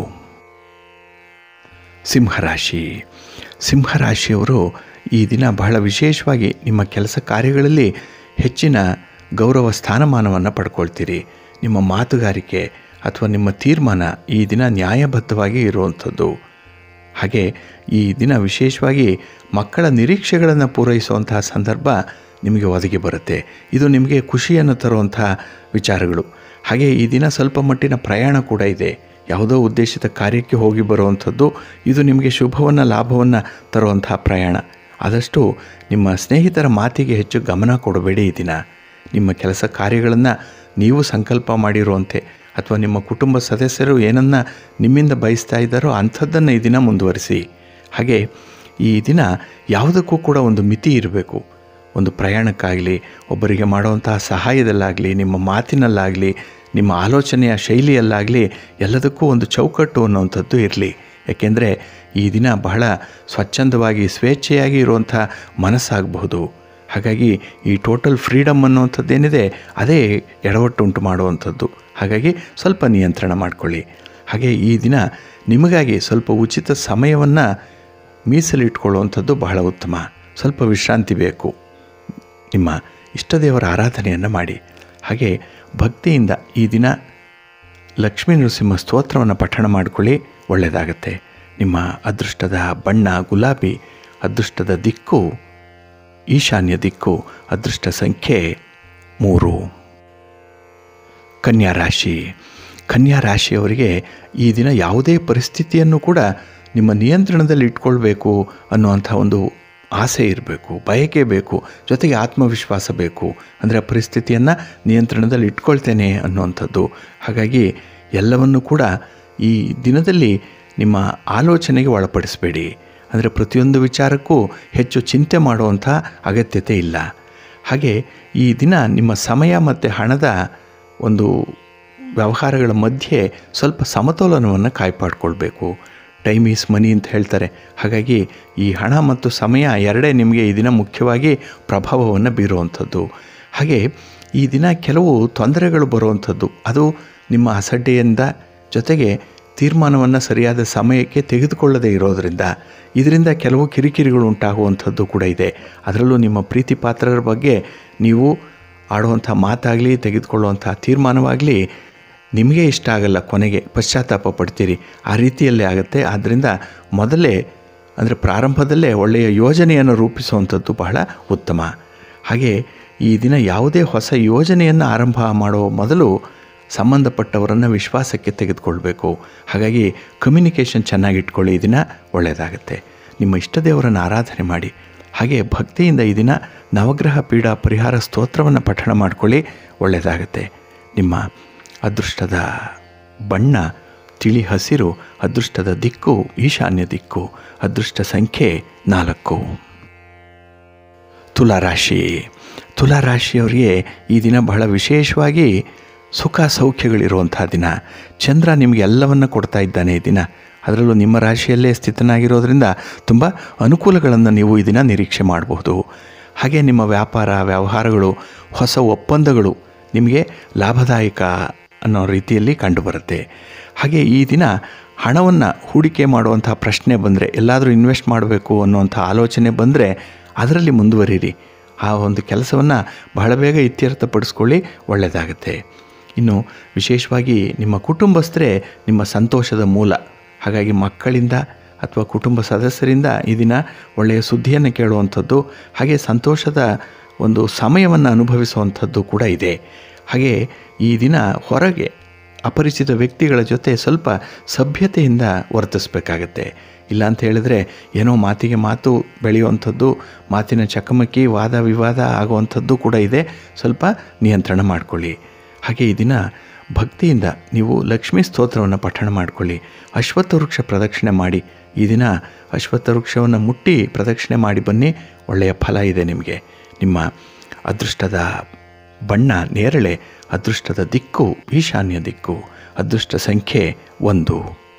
ಸಿಂಹರಾಶಿ ಸಿಂಹರಾಶಿಯವರು ಈ ದಿನ ಬಹಳ ವಿಶೇಷವಾಗಿ ನಿಮ್ಮ ಕೆಲಸ ಕಾರ್ಯಗಳಲ್ಲಿ ಹೆಚ್ಚಿನ ಗೌರವ ಸ್ಥಾನಮಾನವನ್ನು ಪಡ್ಕೊಳ್ತೀರಿ ನಿಮ್ಮ ಮಾತುಗಾರಿಕೆ ಅಥವಾ ನಿಮ್ಮ ತೀರ್ಮಾನ ಈ ದಿನ ನ್ಯಾಯಬದ್ಧವಾಗಿ ಇರುವಂಥದ್ದು ಹಾಗೆ ಈ ದಿನ ವಿಶೇಷವಾಗಿ ಮಕ್ಕಳ ನಿರೀಕ್ಷೆಗಳನ್ನು ಪೂರೈಸುವಂತಹ ಸಂದರ್ಭ ನಿಮಗೆ ಒದಗಿ ಬರುತ್ತೆ ಇದು ನಿಮಗೆ ಖುಷಿಯನ್ನು ತರುವಂಥ ವಿಚಾರಗಳು ಹಾಗೆ ಈ ದಿನ ಸ್ವಲ್ಪ ಮಟ್ಟಿನ ಪ್ರಯಾಣ ಕೂಡ ಇದೆ ಯಾವುದೋ ಉದ್ದೇಶಿತ ಕಾರ್ಯಕ್ಕೆ ಹೋಗಿ ಬರುವಂಥದ್ದು ಇದು ನಿಮಗೆ ಶುಭವನ್ನು ಲಾಭವನ್ನು ತರುವಂಥ ಪ್ರಯಾಣ ಆದಷ್ಟು ನಿಮ್ಮ ಸ್ನೇಹಿತರ ಮಾತಿಗೆ ಹೆಚ್ಚು ಗಮನ ಕೊಡಬೇಡಿ ಈ ದಿನ ನಿಮ್ಮ ಕೆಲಸ ಕಾರ್ಯಗಳನ್ನು ನೀವು ಸಂಕಲ್ಪ ಮಾಡಿರುವಂತೆ ಅಥವಾ ನಿಮ್ಮ ಕುಟುಂಬ ಸದಸ್ಯರು ಏನನ್ನು ನಿಮ್ಮಿಂದ ಬಯಸ್ತಾ ಇದ್ದಾರೋ ಅಂಥದ್ದನ್ನು ಈ ದಿನ ಮುಂದುವರಿಸಿ ಹಾಗೆ ಈ ದಿನ ಯಾವುದಕ್ಕೂ ಕೂಡ ಒಂದು ಮಿತಿ ಇರಬೇಕು ಒಂದು ಪ್ರಯಾಣಕ್ಕಾಗಲಿ ಒಬ್ಬರಿಗೆ ಮಾಡುವಂತಹ ಸಹಾಯದಲ್ಲಾಗಲಿ ನಿಮ್ಮ ಮಾತಿನಲ್ಲಾಗಲಿ ನಿಮ್ಮ ಆಲೋಚನೆಯ ಶೈಲಿಯಲ್ಲಾಗಲಿ ಎಲ್ಲದಕ್ಕೂ ಒಂದು ಚೌಕಟ್ಟು ಅನ್ನುವಂಥದ್ದು ಇರಲಿ ಯಾಕೆಂದರೆ ಈ ದಿನ ಬಹಳ ಸ್ವಚ್ಛಂದವಾಗಿ ಸ್ವೇಚ್ಛೆಯಾಗಿ ಇರುವಂಥ ಮನಸ್ಸಾಗಬಹುದು ಹಾಗಾಗಿ ಈ ಟೋಟಲ್ ಫ್ರೀಡಮ್ ಅನ್ನುವಂಥದ್ದೇನಿದೆ ಅದೇ ಎಡವಟ್ಟು ಉಂಟು ಮಾಡುವಂಥದ್ದು ಹಾಗಾಗಿ ಸ್ವಲ್ಪ ನಿಯಂತ್ರಣ ಮಾಡಿಕೊಳ್ಳಿ ಹಾಗೆ ಈ ದಿನ ನಿಮಗಾಗಿ ಸ್ವಲ್ಪ ಉಚಿತ ಸಮಯವನ್ನು ಮೀಸಲಿಟ್ಕೊಳ್ಳುವಂಥದ್ದು ಬಹಳ ಉತ್ತಮ ಸ್ವಲ್ಪ ವಿಶ್ರಾಂತಿ ಬೇಕು ನಿಮ್ಮ ಇಷ್ಟದೇವರ ಆರಾಧನೆಯನ್ನು ಮಾಡಿ ಹಾಗೆ ಭಕ್ತಿಯಿಂದ ಈ ದಿನ ಲಕ್ಷ್ಮೀ ನರಸಿಂಹ ಸ್ತೋತ್ರವನ್ನು ಪಠಣ ಮಾಡಿಕೊಳ್ಳಿ ಒಳ್ಳೆಯದಾಗತ್ತೆ ನಿಮ್ಮ ಅದೃಷ್ಟದ ಬಣ್ಣ ಗುಲಾಬಿ ಅದೃಷ್ಟದ ದಿಕ್ಕು ಈಶಾನ್ಯ ದಿಕ್ಕು ಅದೃಷ್ಟ ಸಂಖ್ಯೆ ಮೂರು ಕನ್ಯಾ ರಾಶಿ ಕನ್ಯಾ ರಾಶಿಯವರಿಗೆ ಈ ದಿನ ಯಾವುದೇ ಪರಿಸ್ಥಿತಿಯನ್ನು ಕೂಡ ನಿಮ್ಮ ನಿಯಂತ್ರಣದಲ್ಲಿ ಇಟ್ಕೊಳ್ಬೇಕು ಅನ್ನುವಂಥ ಒಂದು ಆಸೆ ಇರಬೇಕು ಬಯಕೆ ಬೇಕು ಜೊತೆಗೆ ಆತ್ಮವಿಶ್ವಾಸ ಬೇಕು ಅಂದರೆ ಆ ಪರಿಸ್ಥಿತಿಯನ್ನು ನಿಯಂತ್ರಣದಲ್ಲಿ ಇಟ್ಕೊಳ್ತೇನೆ ಅನ್ನುವಂಥದ್ದು ಹಾಗಾಗಿ ಎಲ್ಲವನ್ನು ಕೂಡ ಈ ದಿನದಲ್ಲಿ ನಿಮ್ಮ ಆಲೋಚನೆಗೆ ಒಳಪಡಿಸಬೇಡಿ ಅಂದರೆ ಪ್ರತಿಯೊಂದು ವಿಚಾರಕ್ಕೂ ಹೆಚ್ಚು ಚಿಂತೆ ಮಾಡುವಂಥ ಅಗತ್ಯತೆ ಇಲ್ಲ ಹಾಗೆ ಈ ದಿನ ನಿಮ್ಮ ಸಮಯ ಮತ್ತು ಹಣದ ಒಂದು ವ್ಯವಹಾರಗಳ ಮಧ್ಯೆ ಸ್ವಲ್ಪ ಸಮತೋಲನವನ್ನು ಕಾಯ್ಪಾಡ್ಕೊಳ್ಬೇಕು ಟೈಮ್ ಈಸ್ ಮನಿ ಅಂತ ಹೇಳ್ತಾರೆ ಹಾಗಾಗಿ ಈ ಹಣ ಮತ್ತು ಸಮಯ ಎರಡೇ ನಿಮಗೆ ಈ ದಿನ ಮುಖ್ಯವಾಗಿ ಪ್ರಭಾವವನ್ನು ಬೀರುವಂಥದ್ದು ಹಾಗೆ ಈ ದಿನ ಕೆಲವು ತೊಂದರೆಗಳು ಬರುವಂಥದ್ದು ಅದು ನಿಮ್ಮ ಅಸಡ್ಡೆಯಿಂದ ಜೊತೆಗೆ ತೀರ್ಮಾನವನ್ನು ಸರಿಯಾದ ಸಮಯಕ್ಕೆ ತೆಗೆದುಕೊಳ್ಳದೇ ಇರೋದರಿಂದ ಇದರಿಂದ ಕೆಲವು ಕಿರಿಕಿರಿಗಳು ಉಂಟಾಗುವಂಥದ್ದು ಕೂಡ ಇದೆ ಅದರಲ್ಲೂ ನಿಮ್ಮ ಪ್ರೀತಿ ಪಾತ್ರರ ಬಗ್ಗೆ ನೀವು ಆಡುವಂಥ ಮಾತಾಗಲಿ ತೆಗೆದುಕೊಳ್ಳುವಂಥ ತೀರ್ಮಾನವಾಗಲಿ ನಿಮಗೆ ಇಷ್ಟ ಆಗಲ್ಲ ಕೊನೆಗೆ ಪಶ್ಚಾತ್ತಾಪ ಪಡ್ತೀರಿ ಆ ರೀತಿಯಲ್ಲೇ ಆಗುತ್ತೆ ಆದ್ದರಿಂದ ಮೊದಲೇ ಅಂದರೆ ಪ್ರಾರಂಭದಲ್ಲೇ ಒಳ್ಳೆಯ ಯೋಜನೆಯನ್ನು ರೂಪಿಸುವಂಥದ್ದು ಬಹಳ ಉತ್ತಮ ಹಾಗೆ ಈ ದಿನ ಯಾವುದೇ ಹೊಸ ಯೋಜನೆಯನ್ನು ಆರಂಭ ಮಾಡೋ ಮೊದಲು ಸಂಬಂಧಪಟ್ಟವರನ್ನು ವಿಶ್ವಾಸಕ್ಕೆ ತೆಗೆದುಕೊಳ್ಬೇಕು ಹಾಗಾಗಿ ಕಮ್ಯುನಿಕೇಷನ್ ಚೆನ್ನಾಗಿ ಇಟ್ಕೊಳ್ಳಿ ಈ ದಿನ ಒಳ್ಳೆಯದಾಗುತ್ತೆ ನಿಮ್ಮ ಇಷ್ಟ ದೇವರನ್ನು ಆರಾಧನೆ ಮಾಡಿ ಹಾಗೆ ಭಕ್ತಿಯಿಂದ ಈ ದಿನ ನವಗ್ರಹ ಪೀಡಾ ಪರಿಹಾರ ಸ್ತೋತ್ರವನ್ನು ಪಠಣ ಮಾಡಿಕೊಳ್ಳಿ ಒಳ್ಳೆಯದಾಗುತ್ತೆ ನಿಮ್ಮ ಅದೃಷ್ಟದ ಬಣ್ಣ ತಿಳಿ ಹಸಿರು ಅದೃಷ್ಟದ ದಿಕ್ಕು ಈಶಾನ್ಯ ದಿಕ್ಕು ಅದೃಷ್ಟ ಸಂಖ್ಯೆ ನಾಲ್ಕು ತುಲಾರಾಶಿ ತುಲಾರಾಶಿಯವರಿಗೆ ಈ ದಿನ ಬಹಳ ವಿಶೇಷವಾಗಿ ಸುಖ ಸೌಖ್ಯಗಳಿರುವಂಥ ದಿನ ಚಂದ್ರ ನಿಮಗೆ ಎಲ್ಲವನ್ನು ಕೊಡ್ತಾ ಇದ್ದಾನೆ ಈ ದಿನ ಅದರಲ್ಲೂ ನಿಮ್ಮ ರಾಶಿಯಲ್ಲೇ ಸ್ಥಿತನಾಗಿರೋದ್ರಿಂದ ತುಂಬ ಅನುಕೂಲಗಳನ್ನು ನೀವು ಈ ದಿನ ನಿರೀಕ್ಷೆ ಮಾಡಬಹುದು ಹಾಗೆ ನಿಮ್ಮ ವ್ಯಾಪಾರ ವ್ಯವಹಾರಗಳು ಹೊಸ ಒಪ್ಪಂದಗಳು ನಿಮಗೆ ಲಾಭದಾಯಕ ಅನ್ನೋ ರೀತಿಯಲ್ಲಿ ಕಂಡುಬರುತ್ತೆ ಹಾಗೆ ಈ ದಿನ ಹಣವನ್ನು ಹೂಡಿಕೆ ಮಾಡುವಂಥ ಪ್ರಶ್ನೆ ಬಂದರೆ ಎಲ್ಲಾದರೂ ಇನ್ವೆಸ್ಟ್ ಮಾಡಬೇಕು ಅನ್ನುವಂಥ ಆಲೋಚನೆ ಬಂದರೆ ಅದರಲ್ಲಿ ಮುಂದುವರಿರಿ ಆ ಒಂದು ಕೆಲಸವನ್ನು ಬಹಳ ಬೇಗ ಇತ್ಯರ್ಥಪಡಿಸ್ಕೊಳ್ಳಿ ಒಳ್ಳೆಯದಾಗುತ್ತೆ ಇನ್ನು ವಿಶೇಷವಾಗಿ ನಿಮ್ಮ ಕುಟುಂಬಸ್ಥರೇ ನಿಮ್ಮ ಸಂತೋಷದ ಮೂಲ ಹಾಗಾಗಿ ಮಕ್ಕಳಿಂದ ಅಥವಾ ಕುಟುಂಬ ಸದಸ್ಯರಿಂದ ಈ ದಿನ ಒಳ್ಳೆಯ ಸುದ್ದಿಯನ್ನು ಕೇಳುವಂಥದ್ದು ಹಾಗೆ ಸಂತೋಷದ ಒಂದು ಸಮಯವನ್ನು ಅನುಭವಿಸುವಂಥದ್ದು ಕೂಡ ಇದೆ ಹಾಗೆ ಈ ದಿನ ಹೊರಗೆ ಅಪರಿಚಿತ ವ್ಯಕ್ತಿಗಳ ಜೊತೆ ಸ್ವಲ್ಪ ಸಭ್ಯತೆಯಿಂದ ವರ್ತಿಸಬೇಕಾಗತ್ತೆ ಇಲ್ಲ ಅಂತ ಹೇಳಿದ್ರೆ ಏನೋ ಮಾತಿಗೆ ಮಾತು ಬೆಳೆಯುವಂಥದ್ದು ಮಾತಿನ ಚಕಮಕಿ ವಾದ ವಿವಾದ ಆಗುವಂಥದ್ದು ಕೂಡ ಇದೆ ಸ್ವಲ್ಪ ನಿಯಂತ್ರಣ ಮಾಡಿಕೊಳ್ಳಿ ಹಾಗೆ ಈ ದಿನ ಭಕ್ತಿಯಿಂದ ನೀವು ಲಕ್ಷ್ಮೀ ಸ್ತೋತ್ರವನ್ನು ಪಠಣ ಮಾಡಿಕೊಳ್ಳಿ ಅಶ್ವತ್ಥ ವೃಕ್ಷ ಪ್ರದಕ್ಷಿಣೆ ಮಾಡಿ ಈ ದಿನ ಅಶ್ವತ್ಥ ವೃಕ್ಷವನ್ನು ಮುಟ್ಟಿ ಪ್ರದಕ್ಷಿಣೆ ಮಾಡಿ ಬನ್ನಿ ಒಳ್ಳೆಯ ಫಲ ಇದೆ ನಿಮಗೆ ನಿಮ್ಮ ಅದೃಷ್ಟದ ಬಣ್ಣ ನೇರಳೆ ಅದೃಷ್ಟದ ದಿಕ್ಕು ಈಶಾನ್ಯ ದಿಕ್ಕು ಅದೃಷ್ಟ ಸಂಖ್ಯೆ ಒಂದು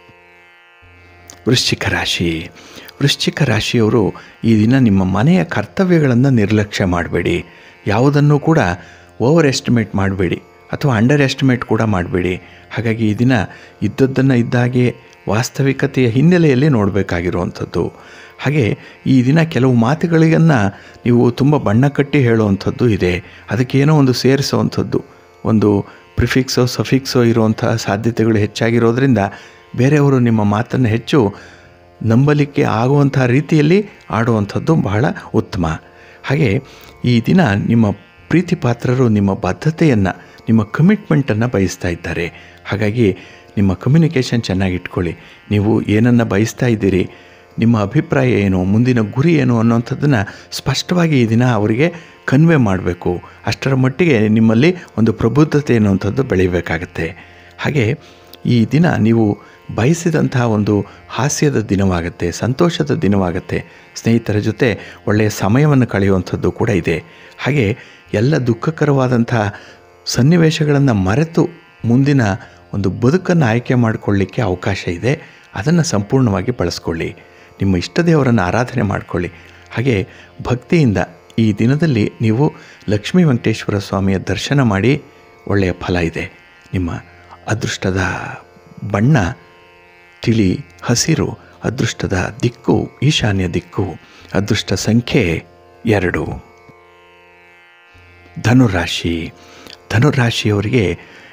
ವೃಶ್ಚಿಕ ರಾಶಿ ವೃಶ್ಚಿಕ ರಾಶಿಯವರು ಈ ದಿನ ನಿಮ್ಮ ಮನೆಯ ಕರ್ತವ್ಯಗಳನ್ನು ನಿರ್ಲಕ್ಷ್ಯ ಮಾಡಬೇಡಿ ಯಾವುದನ್ನು ಕೂಡ ಓವರ್ ಎಸ್ಟಿಮೇಟ್ ಮಾಡಬೇಡಿ ಅಥವಾ ಅಂಡರ್ ಎಸ್ಟಿಮೇಟ್ ಕೂಡ ಮಾಡಬೇಡಿ ಹಾಗಾಗಿ ಈ ದಿನ ಇದ್ದದ್ದನ್ನು ಇದ್ದಾಗೆ ವಾಸ್ತವಿಕತೆಯ ಹಿನ್ನೆಲೆಯಲ್ಲಿ ನೋಡಬೇಕಾಗಿರುವಂಥದ್ದು ಹಾಗೆ ಈ ದಿನ ಕೆಲವು ಮಾತುಗಳಿಗನ್ನು ನೀವು ತುಂಬ ಬಣ್ಣ ಕಟ್ಟಿ ಹೇಳುವಂಥದ್ದು ಇದೆ ಅದಕ್ಕೇನೋ ಒಂದು ಸೇರಿಸುವಂಥದ್ದು ಒಂದು ಪ್ರಿಫಿಕ್ಸೋ ಸಫಿಕ್ಸೋ ಇರುವಂಥ ಸಾಧ್ಯತೆಗಳು ಹೆಚ್ಚಾಗಿರೋದ್ರಿಂದ ಬೇರೆಯವರು ನಿಮ್ಮ ಮಾತನ್ನು ಹೆಚ್ಚು ನಂಬಲಿಕ್ಕೆ ಆಗುವಂಥ ರೀತಿಯಲ್ಲಿ ಆಡುವಂಥದ್ದು ಬಹಳ ಉತ್ತಮ ಹಾಗೆ ಈ ದಿನ ನಿಮ್ಮ ಪ್ರೀತಿ ಪಾತ್ರರು ನಿಮ್ಮ ಬದ್ಧತೆಯನ್ನು ನಿಮ್ಮ ಕಮಿಟ್ಮೆಂಟನ್ನು ಬಯಸ್ತಾ ಇದ್ದಾರೆ ಹಾಗಾಗಿ ನಿಮ್ಮ ಕಮ್ಯುನಿಕೇಷನ್ ಚೆನ್ನಾಗಿ ಇಟ್ಕೊಳ್ಳಿ ನೀವು ಏನನ್ನು ಬಯಸ್ತಾ ಇದ್ದೀರಿ ನಿಮ್ಮ ಅಭಿಪ್ರಾಯ ಏನು ಮುಂದಿನ ಗುರಿ ಏನು ಅನ್ನೋಂಥದ್ದನ್ನು ಸ್ಪಷ್ಟವಾಗಿ ಈ ದಿನ ಅವರಿಗೆ ಕನ್ವೆ ಮಾಡಬೇಕು ಅಷ್ಟರ ಮಟ್ಟಿಗೆ ನಿಮ್ಮಲ್ಲಿ ಒಂದು ಪ್ರಬುದ್ಧತೆ ಅನ್ನುವಂಥದ್ದು ಬೆಳೀಬೇಕಾಗತ್ತೆ ಹಾಗೆ ಈ ದಿನ ನೀವು ಬಯಸಿದಂತಹ ಒಂದು ಹಾಸ್ಯದ ದಿನವಾಗುತ್ತೆ ಸಂತೋಷದ ದಿನವಾಗುತ್ತೆ ಸ್ನೇಹಿತರ ಜೊತೆ ಒಳ್ಳೆಯ ಸಮಯವನ್ನು ಕಳೆಯುವಂಥದ್ದು ಕೂಡ ಇದೆ ಹಾಗೆ ಎಲ್ಲ ದುಃಖಕರವಾದಂಥ ಸನ್ನಿವೇಶಗಳನ್ನು ಮರೆತು ಮುಂದಿನ ಒಂದು ಬದುಕನ್ನು ಆಯ್ಕೆ ಮಾಡಿಕೊಳ್ಳಿಕ್ಕೆ ಅವಕಾಶ ಇದೆ ಅದನ್ನು ಸಂಪೂರ್ಣವಾಗಿ ಬಳಸ್ಕೊಳ್ಳಿ ನಿಮ್ಮ ಇಷ್ಟ ದೇವರನ್ನು ಆರಾಧನೆ ಮಾಡಿಕೊಳ್ಳಿ ಹಾಗೆ ಭಕ್ತಿಯಿಂದ ಈ ದಿನದಲ್ಲಿ ನೀವು ಲಕ್ಷ್ಮೀ ವೆಂಕಟೇಶ್ವರ ಸ್ವಾಮಿಯ ದರ್ಶನ ಮಾಡಿ ಒಳ್ಳೆಯ ಫಲ ಇದೆ ನಿಮ್ಮ ಅದೃಷ್ಟದ ಬಣ್ಣ ತಿಳಿ ಹಸಿರು ಅದೃಷ್ಟದ ದಿಕ್ಕು ಈಶಾನ್ಯ ದಿಕ್ಕು ಅದೃಷ್ಟ ಸಂಖ್ಯೆ ಎರಡು ಧನುರಾಶಿ ಧನುರಾಶಿಯವರಿಗೆ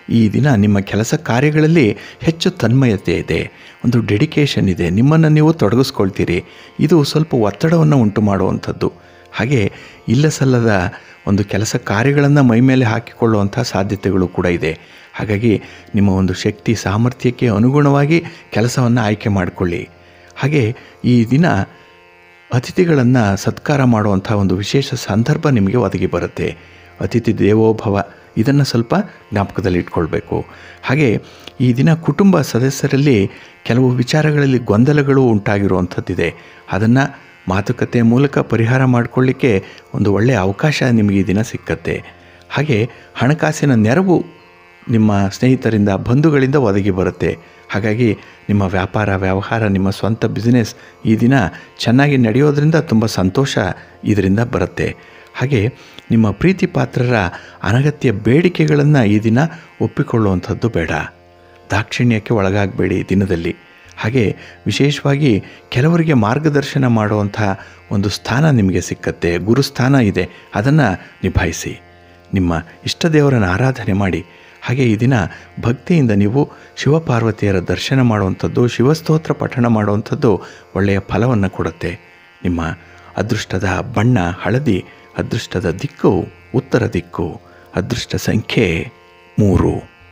ಈ ದಿನ ನಿಮ್ಮ ಕೆಲಸ ಕಾರ್ಯಗಳಲ್ಲಿ ಹೆಚ್ಚು ತನ್ಮಯತೆ ಇದೆ ಒಂದು ಡೆಡಿಕೇಶನ್ ಇದೆ ನಿಮ್ಮನ್ನು ನೀವು ತೊಡಗಿಸ್ಕೊಳ್ತೀರಿ ಇದು ಸ್ವಲ್ಪ ಒತ್ತಡವನ್ನು ಉಂಟು ಮಾಡುವಂಥದ್ದು ಹಾಗೆ ಇಲ್ಲ ಸಲ್ಲದ ಒಂದು ಕೆಲಸ ಕಾರ್ಯಗಳನ್ನು ಮೈಮೇಲೆ ಹಾಕಿಕೊಳ್ಳುವಂಥ ಸಾಧ್ಯತೆಗಳು ಕೂಡ ಇದೆ ಹಾಗಾಗಿ ನಿಮ್ಮ ಒಂದು ಶಕ್ತಿ ಸಾಮರ್ಥ್ಯಕ್ಕೆ ಅನುಗುಣವಾಗಿ ಕೆಲಸವನ್ನು ಆಯ್ಕೆ ಮಾಡಿಕೊಳ್ಳಿ ಹಾಗೆ ಈ ದಿನ ಅತಿಥಿಗಳನ್ನು ಸತ್ಕಾರ ಮಾಡುವಂಥ ಒಂದು ವಿಶೇಷ ಸಂದರ್ಭ ನಿಮಗೆ ಒದಗಿ ಬರುತ್ತೆ ಅತಿಥಿ ದೇವೋಭವ ಇದನ್ನು ಸ್ವಲ್ಪ ಜ್ಞಾಪಕದಲ್ಲಿ ಇಟ್ಕೊಳ್ಬೇಕು ಹಾಗೆ ಈ ದಿನ ಕುಟುಂಬ ಸದಸ್ಯರಲ್ಲಿ ಕೆಲವು ವಿಚಾರಗಳಲ್ಲಿ ಗೊಂದಲಗಳು ಉಂಟಾಗಿರುವಂಥದ್ದಿದೆ ಅದನ್ನು ಮಾತುಕತೆ ಮೂಲಕ ಪರಿಹಾರ ಮಾಡಿಕೊಳ್ಳಿಕ್ಕೆ ಒಂದು ಒಳ್ಳೆಯ ಅವಕಾಶ ನಿಮಗೆ ಈ ದಿನ ಸಿಕ್ಕತ್ತೆ ಹಾಗೆ ಹಣಕಾಸಿನ ನೆರವು ನಿಮ್ಮ ಸ್ನೇಹಿತರಿಂದ ಬಂಧುಗಳಿಂದ ಒದಗಿ ಬರುತ್ತೆ ಹಾಗಾಗಿ ನಿಮ್ಮ ವ್ಯಾಪಾರ ವ್ಯವಹಾರ ನಿಮ್ಮ ಸ್ವಂತ ಬಿಸ್ನೆಸ್ ಈ ದಿನ ಚೆನ್ನಾಗಿ ನಡೆಯೋದ್ರಿಂದ ತುಂಬ ಸಂತೋಷ ಇದರಿಂದ ಬರುತ್ತೆ ಹಾಗೆ ನಿಮ್ಮ ಪ್ರೀತಿ ಪಾತ್ರರ ಅನಗತ್ಯ ಬೇಡಿಕೆಗಳನ್ನು ಈ ದಿನ ಒಪ್ಪಿಕೊಳ್ಳುವಂಥದ್ದು ಬೇಡ ದಾಕ್ಷಿಣ್ಯಕ್ಕೆ ಒಳಗಾಗಬೇಡಿ ದಿನದಲ್ಲಿ ಹಾಗೆ ವಿಶೇಷವಾಗಿ ಕೆಲವರಿಗೆ ಮಾರ್ಗದರ್ಶನ ಮಾಡುವಂಥ ಒಂದು ಸ್ಥಾನ ನಿಮಗೆ ಸಿಕ್ಕತ್ತೆ ಗುರುಸ್ಥಾನ ಇದೆ ಅದನ್ನು ನಿಭಾಯಿಸಿ ನಿಮ್ಮ ಇಷ್ಟ ದೇವರನ್ನು ಆರಾಧನೆ ಮಾಡಿ ಹಾಗೆ ಈ ದಿನ ಭಕ್ತಿಯಿಂದ ನೀವು ಶಿವಪಾರ್ವತಿಯರ ದರ್ಶನ ಮಾಡುವಂಥದ್ದು ಶಿವಸ್ತೋತ್ರ ಪಠಣ ಮಾಡುವಂಥದ್ದು ಒಳ್ಳೆಯ ಫಲವನ್ನು ಕೊಡುತ್ತೆ ನಿಮ್ಮ ಅದೃಷ್ಟದ ಬಣ್ಣ ಹಳದಿ ಅದೃಷ್ಟದ ದಿಕ್ಕು ಉತ್ತರ ದಿಕ್ಕು ಅದೃಷ್ಟ ಸಂಖ್ಯೆ ಮೂರು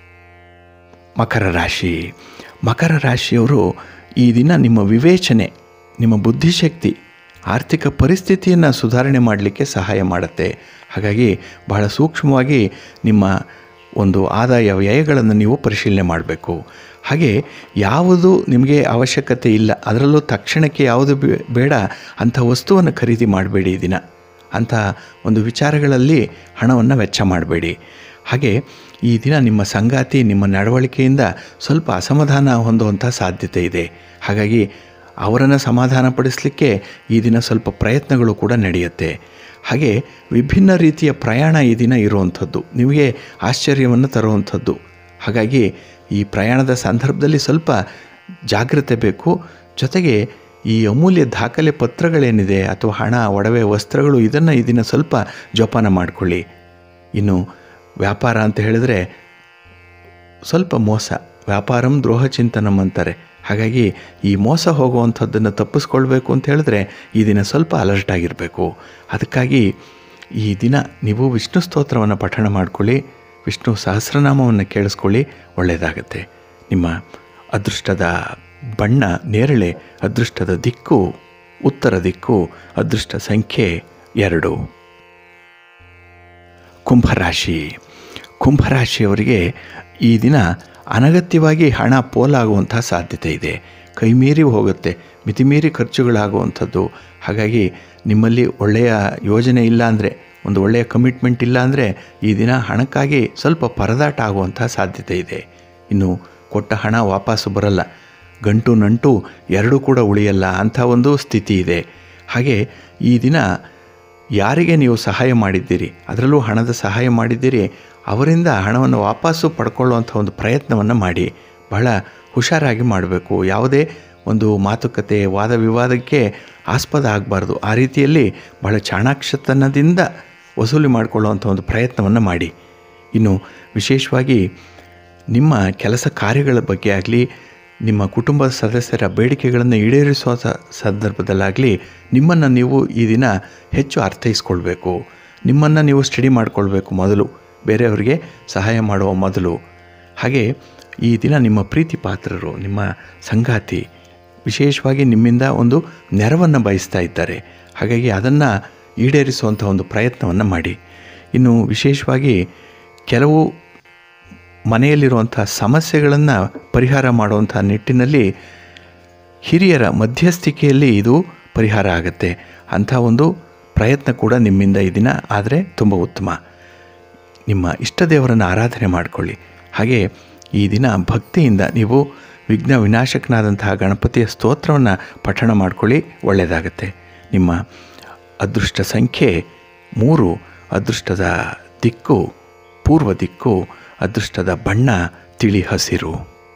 ಮಕರ ರಾಶಿ ಮಕರ ರಾಶಿಯವರು ಈ ದಿನ ನಿಮ್ಮ ವಿವೇಚನೆ ನಿಮ್ಮ ಬುದ್ಧಿಶಕ್ತಿ ಆರ್ಥಿಕ ಪರಿಸ್ಥಿತಿಯನ್ನು ಸುಧಾರಣೆ ಮಾಡಲಿಕ್ಕೆ ಸಹಾಯ ಮಾಡುತ್ತೆ ಹಾಗಾಗಿ ಬಹಳ ಸೂಕ್ಷ್ಮವಾಗಿ ನಿಮ್ಮ ಒಂದು ಆದಾಯ ವ್ಯಯಗಳನ್ನು ನೀವು ಪರಿಶೀಲನೆ ಮಾಡಬೇಕು ಹಾಗೆ ಯಾವುದು ನಿಮಗೆ ಅವಶ್ಯಕತೆ ಇಲ್ಲ ಅದರಲ್ಲೂ ತಕ್ಷಣಕ್ಕೆ ಯಾವುದು ಬೇ- ಬೇಡ ಅಂಥ ವಸ್ತುವನ್ನು ಖರೀದಿ ಮಾಡಬೇಡಿ ಈ ದಿನ ಅಂಥ ಒಂದು ವಿಚಾರಗಳಲ್ಲಿ ಹಣವನ್ನು ವೆಚ್ಚ ಮಾಡಬೇಡಿ ಹಾಗೆ ಈ ದಿನ ನಿಮ್ಮ ಸಂಗಾತಿ ನಿಮ್ಮ ನಡವಳಿಕೆಯಿಂದ ಸ್ವಲ್ಪ ಅಸಮಾಧಾನ ಹೊಂದುವಂಥ ಸಾಧ್ಯತೆ ಇದೆ ಹಾಗಾಗಿ ಅವರನ್ನು ಸಮಾಧಾನಪಡಿಸಲಿಕ್ಕೆ ಈ ದಿನ ಸ್ವಲ್ಪ ಪ್ರಯತ್ನಗಳು ಕೂಡ ನಡೆಯುತ್ತೆ ಹಾಗೆ ವಿಭಿನ್ನ ರೀತಿಯ ಪ್ರಯಾಣ ಈ ದಿನ ಇರುವಂಥದ್ದು ನಿಮಗೆ ಆಶ್ಚರ್ಯವನ್ನು ತರುವಂಥದ್ದು ಹಾಗಾಗಿ ಈ ಪ್ರಯಾಣದ ಸಂದರ್ಭದಲ್ಲಿ ಸ್ವಲ್ಪ ಜಾಗ್ರತೆ ಬೇಕು ಜೊತೆಗೆ ಈ ಅಮೂಲ್ಯ ದಾಖಲೆ ಪತ್ರಗಳೇನಿದೆ ಅಥವಾ ಹಣ ಒಡವೆ ವಸ್ತ್ರಗಳು ಇದನ್ನು ಈ ದಿನ ಸ್ವಲ್ಪ ಜೋಪಾನ ಮಾಡಿಕೊಳ್ಳಿ ಇನ್ನು ವ್ಯಾಪಾರ ಅಂತ ಹೇಳಿದ್ರೆ ಸ್ವಲ್ಪ ಮೋಸ ವ್ಯಾಪಾರಂ ದ್ರೋಹ ಚಿಂತನಂ ಅಂತಾರೆ ಹಾಗಾಗಿ ಈ ಮೋಸ ಹೋಗುವಂಥದ್ದನ್ನು ತಪ್ಪಿಸ್ಕೊಳ್ಬೇಕು ಅಂತ ಹೇಳಿದ್ರೆ ಈ ದಿನ ಸ್ವಲ್ಪ ಅಲರ್ಟ್ ಆಗಿರಬೇಕು ಅದಕ್ಕಾಗಿ ಈ ದಿನ ನೀವು ವಿಷ್ಣು ಸ್ತೋತ್ರವನ್ನು ಪಠಣ ಮಾಡಿಕೊಳ್ಳಿ ವಿಷ್ಣು ಸಹಸ್ರನಾಮವನ್ನು ಕೇಳಿಸ್ಕೊಳ್ಳಿ ಒಳ್ಳೆಯದಾಗತ್ತೆ ನಿಮ್ಮ ಅದೃಷ್ಟದ ಬಣ್ಣ ನೇರಳೆ ಅದೃಷ್ಟದ ದಿಕ್ಕು ಉತ್ತರ ದಿಕ್ಕು ಅದೃಷ್ಟ ಸಂಖ್ಯೆ ಎರಡು ಕುಂಭರಾಶಿ ಕುಂಭರಾಶಿಯವರಿಗೆ ಈ ದಿನ ಅನಗತ್ಯವಾಗಿ ಹಣ ಪೋಲಾಗುವಂಥ ಸಾಧ್ಯತೆ ಇದೆ ಕೈಮೀರಿ ಹೋಗುತ್ತೆ ಮಿತಿಮೀರಿ ಖರ್ಚುಗಳಾಗುವಂಥದ್ದು ಹಾಗಾಗಿ ನಿಮ್ಮಲ್ಲಿ ಒಳ್ಳೆಯ ಯೋಜನೆ ಇಲ್ಲ ಅಂದರೆ ಒಂದು ಒಳ್ಳೆಯ ಕಮಿಟ್ಮೆಂಟ್ ಇಲ್ಲ ಅಂದರೆ ಈ ದಿನ ಹಣಕ್ಕಾಗಿ ಸ್ವಲ್ಪ ಪರದಾಟ ಆಗುವಂಥ ಸಾಧ್ಯತೆ ಇದೆ ಇನ್ನು ಕೊಟ್ಟ ಹಣ ವಾಪಸ್ಸು ಬರಲ್ಲ ಗಂಟು ನಂಟು ಎರಡೂ ಕೂಡ ಉಳಿಯಲ್ಲ ಅಂಥ ಒಂದು ಸ್ಥಿತಿ ಇದೆ ಹಾಗೆ ಈ ದಿನ ಯಾರಿಗೆ ನೀವು ಸಹಾಯ ಮಾಡಿದ್ದೀರಿ ಅದರಲ್ಲೂ ಹಣದ ಸಹಾಯ ಮಾಡಿದ್ದೀರಿ ಅವರಿಂದ ಹಣವನ್ನು ವಾಪಸ್ಸು ಪಡ್ಕೊಳ್ಳುವಂಥ ಒಂದು ಪ್ರಯತ್ನವನ್ನು ಮಾಡಿ ಬಹಳ ಹುಷಾರಾಗಿ ಮಾಡಬೇಕು ಯಾವುದೇ ಒಂದು ಮಾತುಕತೆ ವಾದ ವಿವಾದಕ್ಕೆ ಆಸ್ಪದ ಆಗಬಾರ್ದು ಆ ರೀತಿಯಲ್ಲಿ ಬಹಳ ಚಾಣಾಕ್ಷತನದಿಂದ ವಸೂಲಿ ಮಾಡಿಕೊಳ್ಳುವಂಥ ಒಂದು ಪ್ರಯತ್ನವನ್ನು ಮಾಡಿ ಇನ್ನು ವಿಶೇಷವಾಗಿ ನಿಮ್ಮ ಕೆಲಸ ಕಾರ್ಯಗಳ ಬಗ್ಗೆ ಆಗಲಿ ನಿಮ್ಮ ಕುಟುಂಬದ ಸದಸ್ಯರ ಬೇಡಿಕೆಗಳನ್ನು ಈಡೇರಿಸುವ ಸ- ಸಂದರ್ಭದಲ್ಲಾಗಲಿ ನಿಮ್ಮನ್ನು ನೀವು ಈ ದಿನ ಹೆಚ್ಚು ಅರ್ಥೈಸ್ಕೊಳ್ಬೇಕು ನಿಮ್ಮನ್ನು ನೀವು ಸ್ಟಡಿ ಮಾಡಿಕೊಳ್ಬೇಕು ಮೊದಲು ಬೇರೆಯವರಿಗೆ ಸಹಾಯ ಮಾಡುವ ಮೊದಲು ಹಾಗೆ ಈ ದಿನ ನಿಮ್ಮ ಪ್ರೀತಿ ಪಾತ್ರರು ನಿಮ್ಮ ಸಂಗಾತಿ ವಿಶೇಷವಾಗಿ ನಿಮ್ಮಿಂದ ಒಂದು ನೆರವನ್ನು ಬಯಸ್ತಾ ಇದ್ದಾರೆ ಹಾಗಾಗಿ ಅದನ್ನು ಈಡೇರಿಸುವಂಥ ಒಂದು ಪ್ರಯತ್ನವನ್ನು ಮಾಡಿ ಇನ್ನು ವಿಶೇಷವಾಗಿ ಕೆಲವು ಮನೆಯಲ್ಲಿರುವಂಥ ಸಮಸ್ಯೆಗಳನ್ನು ಪರಿಹಾರ ಮಾಡುವಂಥ ನಿಟ್ಟಿನಲ್ಲಿ ಹಿರಿಯರ ಮಧ್ಯಸ್ಥಿಕೆಯಲ್ಲಿ ಇದು ಪರಿಹಾರ ಆಗುತ್ತೆ ಅಂಥ ಒಂದು ಪ್ರಯತ್ನ ಕೂಡ ನಿಮ್ಮಿಂದ ಈ ದಿನ ಆದರೆ ತುಂಬ ಉತ್ತಮ ನಿಮ್ಮ ಇಷ್ಟ ದೇವರನ್ನು ಆರಾಧನೆ ಮಾಡಿಕೊಳ್ಳಿ ಹಾಗೆ ಈ ದಿನ ಭಕ್ತಿಯಿಂದ ನೀವು ವಿಘ್ನ ವಿನಾಶಕನಾದಂತಹ ಗಣಪತಿಯ ಸ್ತೋತ್ರವನ್ನು ಪಠಣ ಮಾಡಿಕೊಳ್ಳಿ ಒಳ್ಳೆಯದಾಗತ್ತೆ ನಿಮ್ಮ ಅದೃಷ್ಟ ಸಂಖ್ಯೆ ಮೂರು ಅದೃಷ್ಟದ ದಿಕ್ಕು ಪೂರ್ವ ದಿಕ್ಕು ಅದೃಷ್ಟದ ಬಣ್ಣ ತಿಳಿ ಹಸಿರು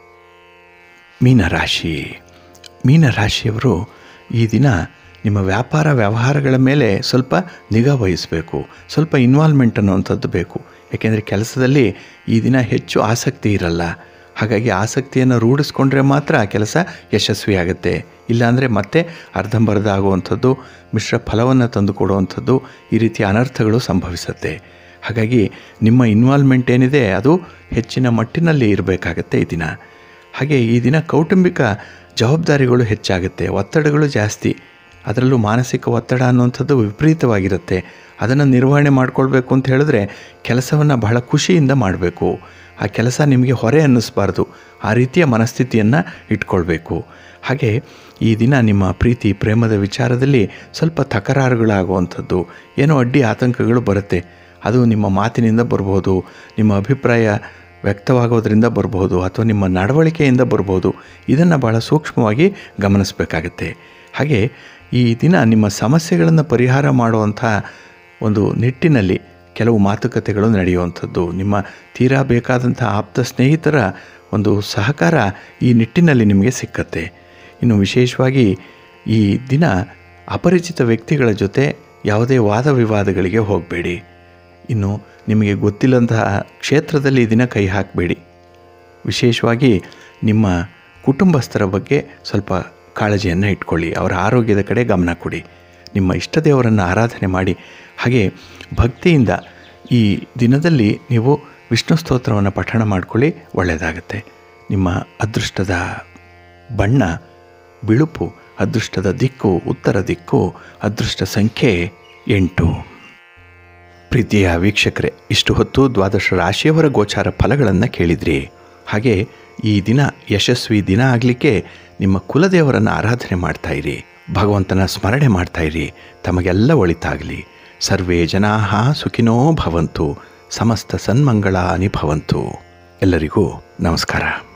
ಮೀನರಾಶಿ ಮೀನರಾಶಿಯವರು ಈ ದಿನ ನಿಮ್ಮ ವ್ಯಾಪಾರ ವ್ಯವಹಾರಗಳ ಮೇಲೆ ಸ್ವಲ್ಪ ನಿಗಾ ವಹಿಸಬೇಕು ಸ್ವಲ್ಪ ಇನ್ವಾಲ್ವ್ಮೆಂಟ್ ಅನ್ನುವಂಥದ್ದು ಬೇಕು ಯಾಕೆಂದರೆ ಕೆಲಸದಲ್ಲಿ ಈ ದಿನ ಹೆಚ್ಚು ಆಸಕ್ತಿ ಇರಲ್ಲ ಹಾಗಾಗಿ ಆಸಕ್ತಿಯನ್ನು ರೂಢಿಸ್ಕೊಂಡ್ರೆ ಮಾತ್ರ ಆ ಕೆಲಸ ಯಶಸ್ವಿಯಾಗುತ್ತೆ ಇಲ್ಲಾಂದರೆ ಮತ್ತೆ ಅರ್ಧಂಬರ್ಧ ಆಗುವಂಥದ್ದು ಮಿಶ್ರ ಫಲವನ್ನು ತಂದು ಕೊಡುವಂಥದ್ದು ಈ ರೀತಿಯ ಅನರ್ಥಗಳು ಸಂಭವಿಸುತ್ತೆ ಹಾಗಾಗಿ ನಿಮ್ಮ ಇನ್ವಾಲ್ವ್ಮೆಂಟ್ ಏನಿದೆ ಅದು ಹೆಚ್ಚಿನ ಮಟ್ಟಿನಲ್ಲಿ ಇರಬೇಕಾಗತ್ತೆ ಈ ದಿನ ಹಾಗೆ ಈ ದಿನ ಕೌಟುಂಬಿಕ ಜವಾಬ್ದಾರಿಗಳು ಹೆಚ್ಚಾಗುತ್ತೆ ಒತ್ತಡಗಳು ಜಾಸ್ತಿ ಅದರಲ್ಲೂ ಮಾನಸಿಕ ಒತ್ತಡ ಅನ್ನುವಂಥದ್ದು ವಿಪರೀತವಾಗಿರುತ್ತೆ ಅದನ್ನು ನಿರ್ವಹಣೆ ಮಾಡಿಕೊಳ್ಬೇಕು ಅಂತ ಹೇಳಿದ್ರೆ ಕೆಲಸವನ್ನು ಬಹಳ ಖುಷಿಯಿಂದ ಮಾಡಬೇಕು ಆ ಕೆಲಸ ನಿಮಗೆ ಹೊರೆ ಅನ್ನಿಸ್ಬಾರ್ದು ಆ ರೀತಿಯ ಮನಸ್ಥಿತಿಯನ್ನು ಇಟ್ಕೊಳ್ಬೇಕು ಹಾಗೆ ಈ ದಿನ ನಿಮ್ಮ ಪ್ರೀತಿ ಪ್ರೇಮದ ವಿಚಾರದಲ್ಲಿ ಸ್ವಲ್ಪ ತಕರಾರುಗಳಾಗುವಂಥದ್ದು ಏನೋ ಅಡ್ಡಿ ಆತಂಕಗಳು ಬರುತ್ತೆ ಅದು ನಿಮ್ಮ ಮಾತಿನಿಂದ ಬರ್ಬೋದು ನಿಮ್ಮ ಅಭಿಪ್ರಾಯ ವ್ಯಕ್ತವಾಗೋದ್ರಿಂದ ಬರ್ಬೋದು ಅಥವಾ ನಿಮ್ಮ ನಡವಳಿಕೆಯಿಂದ ಬರ್ಬೋದು ಇದನ್ನು ಭಾಳ ಸೂಕ್ಷ್ಮವಾಗಿ ಗಮನಿಸಬೇಕಾಗತ್ತೆ ಹಾಗೆ ಈ ದಿನ ನಿಮ್ಮ ಸಮಸ್ಯೆಗಳನ್ನು ಪರಿಹಾರ ಮಾಡುವಂಥ ಒಂದು ನಿಟ್ಟಿನಲ್ಲಿ ಕೆಲವು ಮಾತುಕತೆಗಳು ನಡೆಯುವಂಥದ್ದು ನಿಮ್ಮ ತೀರಾ ಬೇಕಾದಂಥ ಆಪ್ತ ಸ್ನೇಹಿತರ ಒಂದು ಸಹಕಾರ ಈ ನಿಟ್ಟಿನಲ್ಲಿ ನಿಮಗೆ ಸಿಕ್ಕತ್ತೆ ಇನ್ನು ವಿಶೇಷವಾಗಿ ಈ ದಿನ ಅಪರಿಚಿತ ವ್ಯಕ್ತಿಗಳ ಜೊತೆ ಯಾವುದೇ ವಾದ ವಿವಾದಗಳಿಗೆ ಹೋಗಬೇಡಿ ಇನ್ನು ನಿಮಗೆ ಗೊತ್ತಿಲ್ಲಂತಹ ಕ್ಷೇತ್ರದಲ್ಲಿ ಈ ದಿನ ಕೈ ಹಾಕಬೇಡಿ ವಿಶೇಷವಾಗಿ ನಿಮ್ಮ ಕುಟುಂಬಸ್ಥರ ಬಗ್ಗೆ ಸ್ವಲ್ಪ ಕಾಳಜಿಯನ್ನು ಇಟ್ಕೊಳ್ಳಿ ಅವರ ಆರೋಗ್ಯದ ಕಡೆ ಗಮನ ಕೊಡಿ ನಿಮ್ಮ ಇಷ್ಟ ದೇವರನ್ನು ಆರಾಧನೆ ಮಾಡಿ ಹಾಗೆ ಭಕ್ತಿಯಿಂದ ಈ ದಿನದಲ್ಲಿ ನೀವು ವಿಷ್ಣು ಸ್ತೋತ್ರವನ್ನು ಪಠಣ ಮಾಡಿಕೊಳ್ಳಿ ಒಳ್ಳೆಯದಾಗತ್ತೆ ನಿಮ್ಮ ಅದೃಷ್ಟದ ಬಣ್ಣ ಬಿಳುಪು ಅದೃಷ್ಟದ ದಿಕ್ಕು ಉತ್ತರ ದಿಕ್ಕು ಅದೃಷ್ಟ ಸಂಖ್ಯೆ ಎಂಟು ಪ್ರೀತಿಯ ವೀಕ್ಷಕರೇ ಇಷ್ಟು ಹೊತ್ತು ದ್ವಾದಶ ರಾಶಿಯವರ ಗೋಚಾರ ಫಲಗಳನ್ನು ಕೇಳಿದ್ರಿ ಹಾಗೆ ಈ ದಿನ ಯಶಸ್ವಿ ದಿನ ಆಗಲಿಕ್ಕೆ ನಿಮ್ಮ ಕುಲದೇವರನ್ನು ಆರಾಧನೆ ಮಾಡ್ತಾ ಇರಿ ಭಗವಂತನ ಸ್ಮರಣೆ ಮಾಡ್ತಾ ಇರಿ ತಮಗೆಲ್ಲ ಒಳಿತಾಗಲಿ ಸರ್ವೇ ಜನಾ ಸುಖಿನೋ ಭವಂತು ಸಮಸ್ತ ಸನ್ಮಂಗಳಾನಿ ಭವಂತು ಎಲ್ಲರಿಗೂ ನಮಸ್ಕಾರ